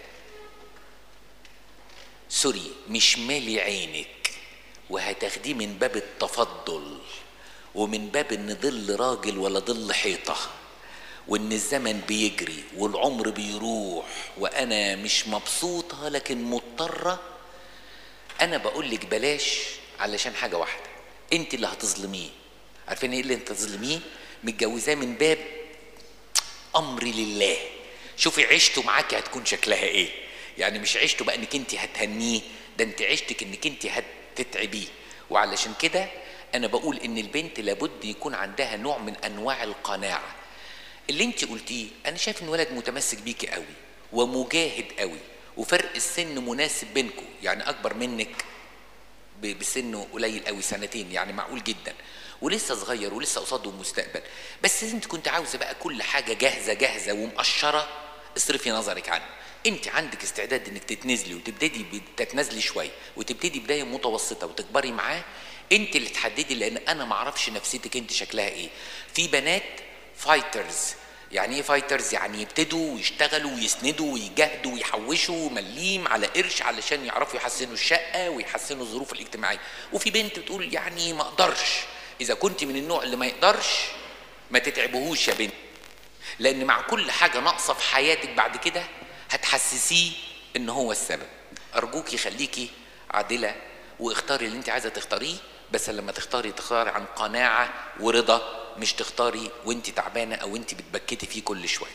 S1: سوري مش مالي عينك وهتاخديه من باب التفضل ومن باب ان ظل راجل ولا ظل حيطه وان الزمن بيجري والعمر بيروح وانا مش مبسوطه لكن مضطره انا بقول لك بلاش علشان حاجه واحده انت اللي هتظلميه عارفين ايه اللي انت تظلميه متجوزاه من باب امري لله شوفي عيشته معاكي هتكون شكلها ايه يعني مش عيشته بقى انك انت هتهنيه ده انت عيشتك انك انت هتتعبيه وعلشان كده انا بقول ان البنت لابد يكون عندها نوع من انواع القناعه اللي انت قلتيه انا شايف ان ولد متمسك بيكي قوي ومجاهد قوي وفرق السن مناسب بينكم يعني اكبر منك ب- بسنه قليل قوي سنتين يعني معقول جدا ولسه صغير ولسه قصاده مستقبل بس انت كنت عاوزه بقى كل حاجه جاهزه جاهزه ومقشره اصرفي نظرك عنه انت عندك استعداد انك تتنزلي وتبتدي تتنازلي شويه وتبتدي بدايه متوسطه وتكبري معاه انت اللي تحددي لان انا ما اعرفش نفسيتك انت شكلها ايه في بنات فايترز يعني ايه فايترز يعني يبتدوا ويشتغلوا ويسندوا ويجاهدوا ويحوشوا مليم على قرش علشان يعرفوا يحسنوا الشقه ويحسنوا الظروف الاجتماعيه وفي بنت بتقول يعني ما اقدرش اذا كنت من النوع اللي ما يقدرش ما تتعبهوش يا بنت لان مع كل حاجه ناقصه في حياتك بعد كده هتحسسيه ان هو السبب ارجوكي خليكي عادله واختاري اللي انت عايزه تختاريه بس لما تختاري تختاري عن قناعه ورضا مش تختاري وانت تعبانه او انت بتبكتي فيه كل شويه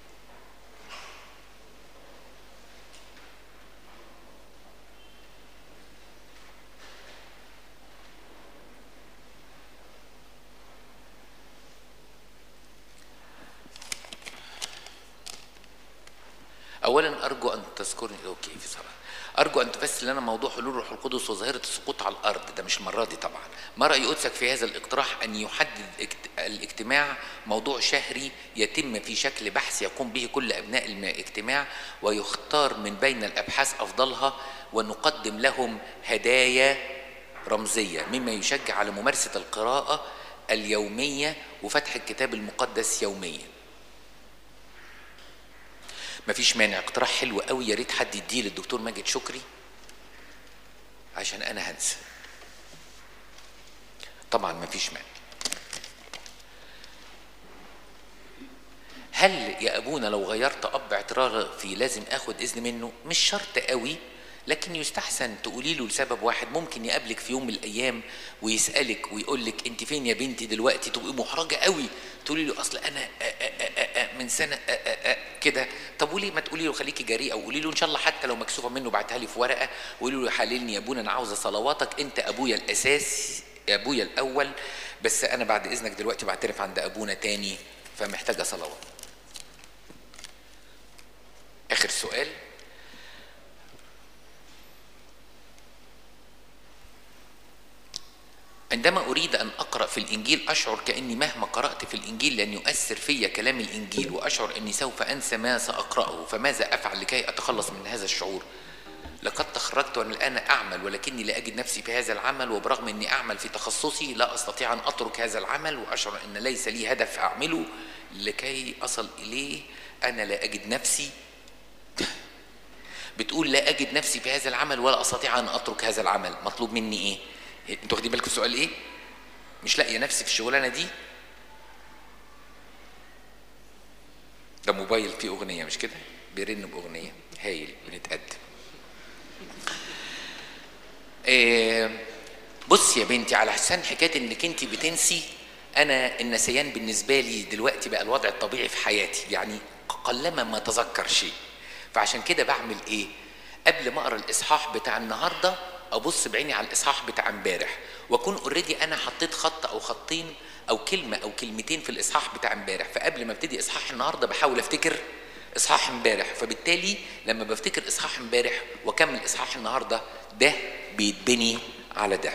S1: اولا ارجو ان تذكرني اوكي في صراحة. ارجو ان تفسر لنا موضوع حلول روح القدس وظاهره السقوط على الارض ده مش المره دي طبعا ما راي قدسك في هذا الاقتراح ان يحدد اجت- الاجتماع موضوع شهري يتم في شكل بحث يقوم به كل ابناء الاجتماع ويختار من بين الابحاث افضلها ونقدم لهم هدايا رمزيه مما يشجع على ممارسه القراءه اليوميه وفتح الكتاب المقدس يوميا مفيش مانع اقتراح حلو قوي يا ريت حد يديه للدكتور ماجد شكري عشان انا هنسى طبعا مفيش مانع هل يا ابونا لو غيرت اب اعترافي لازم اخد اذن منه مش شرط قوي لكن يستحسن تقولي له لسبب واحد ممكن يقابلك في يوم من الايام ويسالك ويقول لك انت فين يا بنتي دلوقتي تبقي محرجه قوي تقولي له اصل انا آآ آآ آآ من سنه آآ آآ كده طب وليه ما تقولي له خليكي جريئه وقولي له ان شاء الله حتى لو مكسوفه منه بعتها لي في ورقه وقولي له حللني يا ابونا انا عاوزه صلواتك انت ابويا الاساس يا ابويا الاول بس انا بعد اذنك دلوقتي بعترف عند ابونا تاني فمحتاجه صلوات اخر سؤال عندما أريد أن أقرأ في الإنجيل أشعر كأني مهما قرأت في الإنجيل لن يؤثر في كلام الإنجيل وأشعر أني سوف أنسى ما سأقرأه فماذا أفعل لكي أتخلص من هذا الشعور لقد تخرجت وأنا الآن أعمل ولكني لا أجد نفسي في هذا العمل وبرغم أني أعمل في تخصصي لا أستطيع أن أترك هذا العمل وأشعر أن ليس لي هدف أعمله لكي أصل إليه أنا لا أجد نفسي بتقول لا أجد نفسي في هذا العمل ولا أستطيع أن أترك هذا العمل مطلوب مني إيه انتوا واخدين بالكم السؤال ايه مش لاقيه نفسي في الشغلانه دي ده موبايل فيه اغنيه مش كده بيرن باغنيه هايل بنتقدم إيه بص يا بنتي على حسان حكايه انك انت بتنسي انا النسيان بالنسبه لي دلوقتي بقى الوضع الطبيعي في حياتي يعني قلما ما اتذكر شيء فعشان كده بعمل ايه قبل ما اقرا الاصحاح بتاع النهارده ابص بعيني على الاصحاح بتاع امبارح واكون اوريدي انا حطيت خط او خطين او كلمه او كلمتين في الاصحاح بتاع امبارح فقبل ما ابتدي اصحاح النهارده بحاول افتكر اصحاح امبارح فبالتالي لما بفتكر اصحاح امبارح واكمل اصحاح النهارده ده بيتبني على ده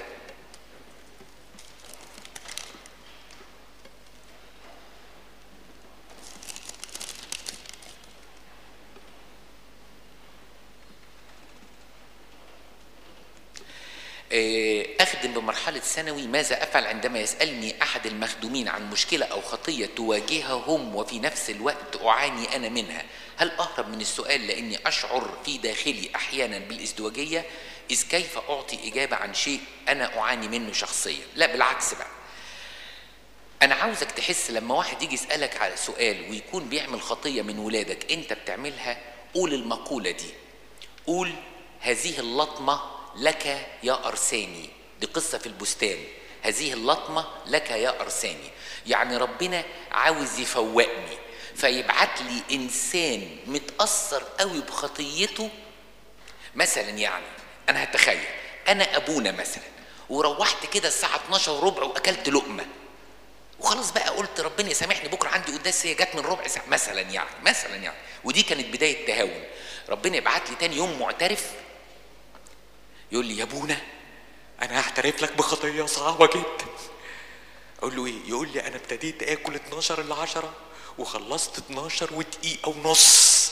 S1: أخدم بمرحلة ثانوي ماذا أفعل عندما يسألني أحد المخدومين عن مشكلة أو خطية تواجههم وفي نفس الوقت أعاني أنا منها هل أهرب من السؤال لأني أشعر في داخلي أحيانا بالازدواجية إذ كيف أعطي إجابة عن شيء أنا أعاني منه شخصيا لا بالعكس بقى أنا عاوزك تحس لما واحد يجي يسألك على سؤال ويكون بيعمل خطية من ولادك أنت بتعملها قول المقولة دي قول هذه اللطمة لك يا أرساني دي قصة في البستان هذه اللطمة لك يا أرساني يعني ربنا عاوز يفوقني فيبعت لي إنسان متأثر قوي بخطيته مثلا يعني أنا هتخيل أنا أبونا مثلا وروحت كده الساعة 12 وربع وأكلت لقمة وخلاص بقى قلت ربنا يسامحني بكره عندي قداس هي جت من ربع ساعه مثلا يعني مثلا يعني ودي كانت بدايه تهاون ربنا يبعت لي تاني يوم معترف يقول لي يا ابونا انا هعترف لك بخطيه صعبه جدا اقول له ايه يقول لي انا ابتديت اكل 12 ل 10 وخلصت 12 ودقيقه ونص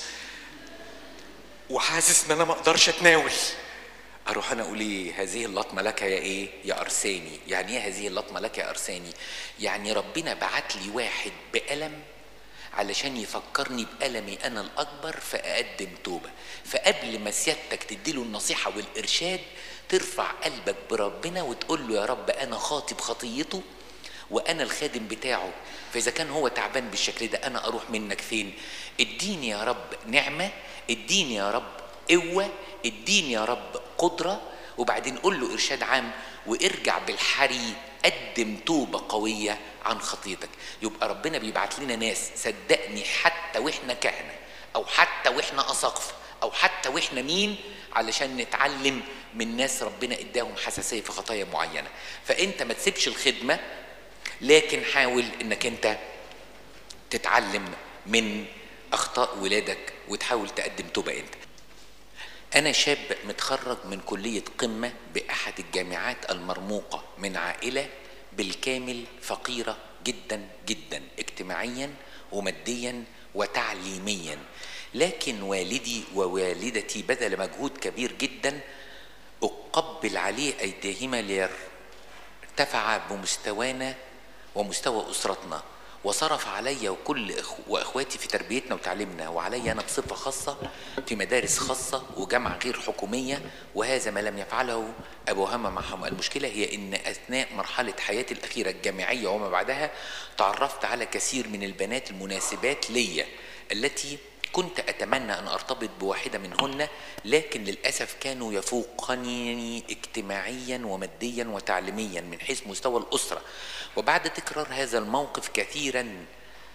S1: وحاسس ان انا ما اقدرش اتناول اروح انا اقول ايه هذه اللطمه لك يا ايه يا ارساني يعني ايه هذه اللطمه لك يا ارساني يعني ربنا بعت لي واحد بالم علشان يفكرني بألمي أنا الأكبر فأقدم توبة فقبل ما سيادتك تديله النصيحة والإرشاد ترفع قلبك بربنا وتقول له يا رب أنا خاطب خطيته وأنا الخادم بتاعه فإذا كان هو تعبان بالشكل ده أنا أروح منك فين اديني يا رب نعمة اديني يا رب قوة اديني يا رب قدرة وبعدين قول له إرشاد عام وارجع بالحري قدم توبة قوية عن خطيتك يبقى ربنا بيبعت لنا ناس صدقني حتى واحنا كهنة أو حتى واحنا أساقفة أو حتى واحنا مين علشان نتعلم من ناس ربنا اداهم حساسية في خطايا معينة فأنت ما تسيبش الخدمة لكن حاول انك انت تتعلم من اخطاء ولادك وتحاول تقدم توبه انت انا شاب متخرج من كليه قمه باحد الجامعات المرموقه من عائله بالكامل فقيره جدا جدا اجتماعيا وماديا وتعليميا لكن والدي ووالدتي بذل مجهود كبير جدا اقبل عليه ايديهما ليرتفع بمستوانا ومستوى اسرتنا وصرف علي وكل إخ... واخواتي في تربيتنا وتعليمنا وعلي انا بصفه خاصه في مدارس خاصه وجامعه غير حكوميه وهذا ما لم يفعله ابو همه معهم المشكله هي ان اثناء مرحله حياتي الاخيره الجامعيه وما بعدها تعرفت على كثير من البنات المناسبات ليا التي كنت اتمنى ان ارتبط بواحده منهن لكن للاسف كانوا يفوقني اجتماعيا وماديا وتعليميا من حيث مستوى الاسره وبعد تكرار هذا الموقف كثيرا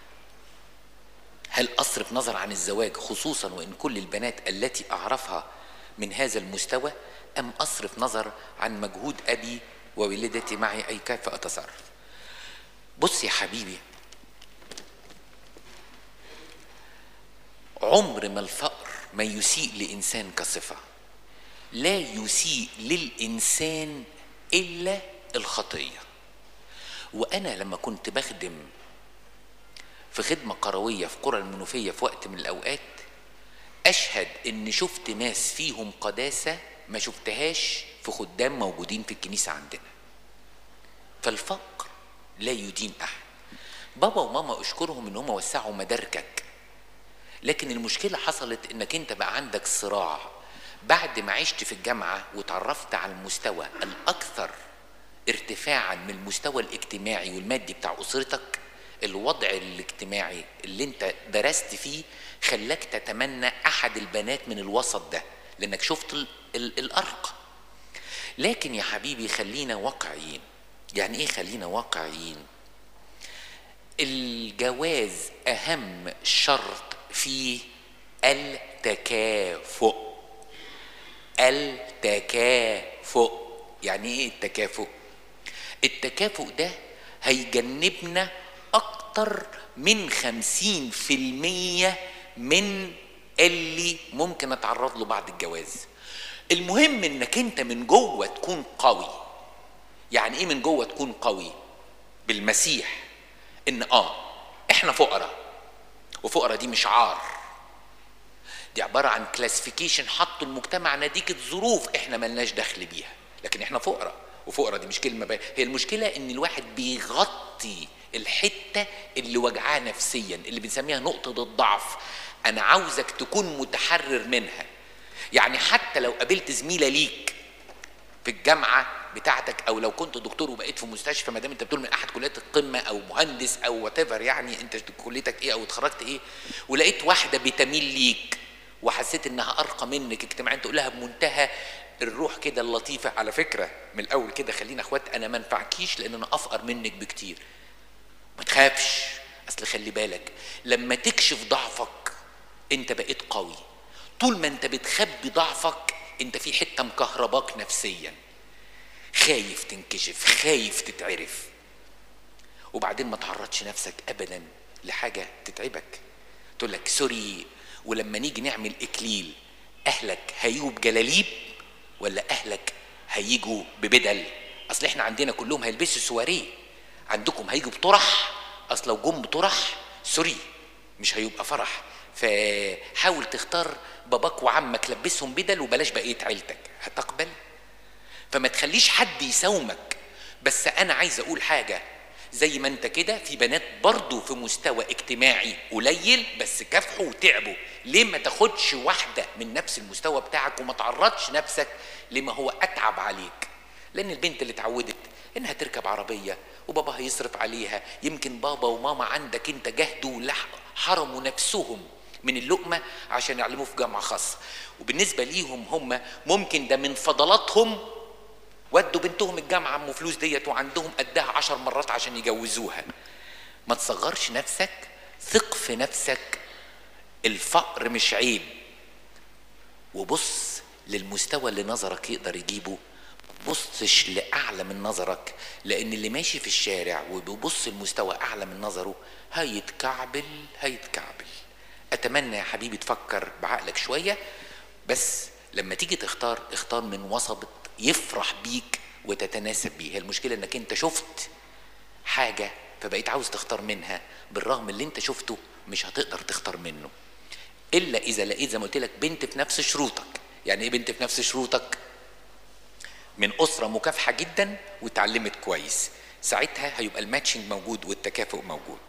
S1: هل اصرف نظر عن الزواج خصوصا وان كل البنات التي اعرفها من هذا المستوى ام اصرف نظر عن مجهود ابي وولدتي معي اي كيف اتصرف بص يا حبيبي عمر ما الفقر ما يسيء لإنسان كصفة لا يسيء للإنسان إلا الخطية وأنا لما كنت بخدم في خدمة قروية في قرى المنوفية في وقت من الأوقات أشهد إن شفت ناس فيهم قداسة ما شفتهاش في خدام موجودين في الكنيسة عندنا فالفقر لا يدين أحد بابا وماما أشكرهم إن هم وسعوا مداركك لكن المشكلة حصلت انك انت بقى عندك صراع بعد ما عشت في الجامعة وتعرفت على المستوى الأكثر ارتفاعا من المستوى الاجتماعي والمادي بتاع أسرتك الوضع الاجتماعي اللي انت درست فيه خلاك تتمنى أحد البنات من الوسط ده لأنك شفت ال ال الأرقى لكن يا حبيبي خلينا واقعيين يعني ايه خلينا واقعيين الجواز أهم شرط في التكافؤ التكافؤ يعني ايه التكافؤ التكافؤ ده هيجنبنا اكتر من خمسين في المية من اللي ممكن اتعرض له بعد الجواز المهم انك انت من جوه تكون قوي يعني ايه من جوه تكون قوي بالمسيح ان اه احنا فقراء وفقراء دي مش عار دي عبارة عن كلاسيفيكيشن حطوا المجتمع نتيجة ظروف احنا ملناش دخل بيها لكن احنا فقراء وفقراء دي مش كلمة بقى. هي المشكلة ان الواحد بيغطي الحتة اللي وجعاه نفسيا اللي بنسميها نقطة الضعف انا عاوزك تكون متحرر منها يعني حتى لو قابلت زميلة ليك في الجامعة بتاعتك او لو كنت دكتور وبقيت في مستشفى ما دام انت بتقول من احد كليات القمه او مهندس او وات يعني انت كليتك ايه او اتخرجت ايه ولقيت واحده بتميل ليك وحسيت انها ارقى منك اجتماعيا تقول لها بمنتهى الروح كده اللطيفه على فكره من الاول كده خلينا اخوات انا ما انفعكيش لان انا افقر منك بكتير ما تخافش اصل خلي بالك لما تكشف ضعفك انت بقيت قوي طول ما انت بتخبي ضعفك انت في حته مكهرباك نفسيا خايف تنكشف خايف تتعرف وبعدين ما تعرضش نفسك ابدا لحاجه تتعبك تقول لك سوري ولما نيجي نعمل اكليل اهلك هيجوا بجلاليب ولا اهلك هيجوا ببدل اصل احنا عندنا كلهم هيلبسوا سواريه عندكم هيجوا بطرح اصل لو جم بطرح سوري مش هيبقى فرح فحاول تختار باباك وعمك لبسهم بدل وبلاش بقيه عيلتك هتقبل فما تخليش حد يساومك بس انا عايز اقول حاجه زي ما انت كده في بنات برضو في مستوى اجتماعي قليل بس كافحوا وتعبوا ليه ما تاخدش واحده من نفس المستوى بتاعك وما تعرضش نفسك لما هو اتعب عليك لان البنت اللي اتعودت انها تركب عربيه وبابا هيصرف عليها يمكن بابا وماما عندك انت جهدوا حرموا نفسهم من اللقمة عشان يعلموا في جامعة خاصة وبالنسبة ليهم هم ممكن ده من فضلاتهم ودوا بنتهم الجامعة ام فلوس ديت وعندهم قدها عشر مرات عشان يجوزوها ما تصغرش نفسك ثق في نفسك الفقر مش عيب وبص للمستوى اللي نظرك يقدر يجيبه بصش لأعلى من نظرك لأن اللي ماشي في الشارع وبيبص لمستوى أعلى من نظره هيتكعبل هيتكعبل أتمنى يا حبيبي تفكر بعقلك شوية بس لما تيجي تختار اختار من وسط يفرح بيك وتتناسب بيه هي المشكلة انك انت شفت حاجة فبقيت عاوز تختار منها بالرغم اللي انت شفته مش هتقدر تختار منه الا اذا لقيت زي ما قلت لك بنت في نفس شروطك يعني ايه بنت في نفس شروطك من اسره مكافحه جدا واتعلمت كويس ساعتها هيبقى الماتشنج موجود والتكافؤ موجود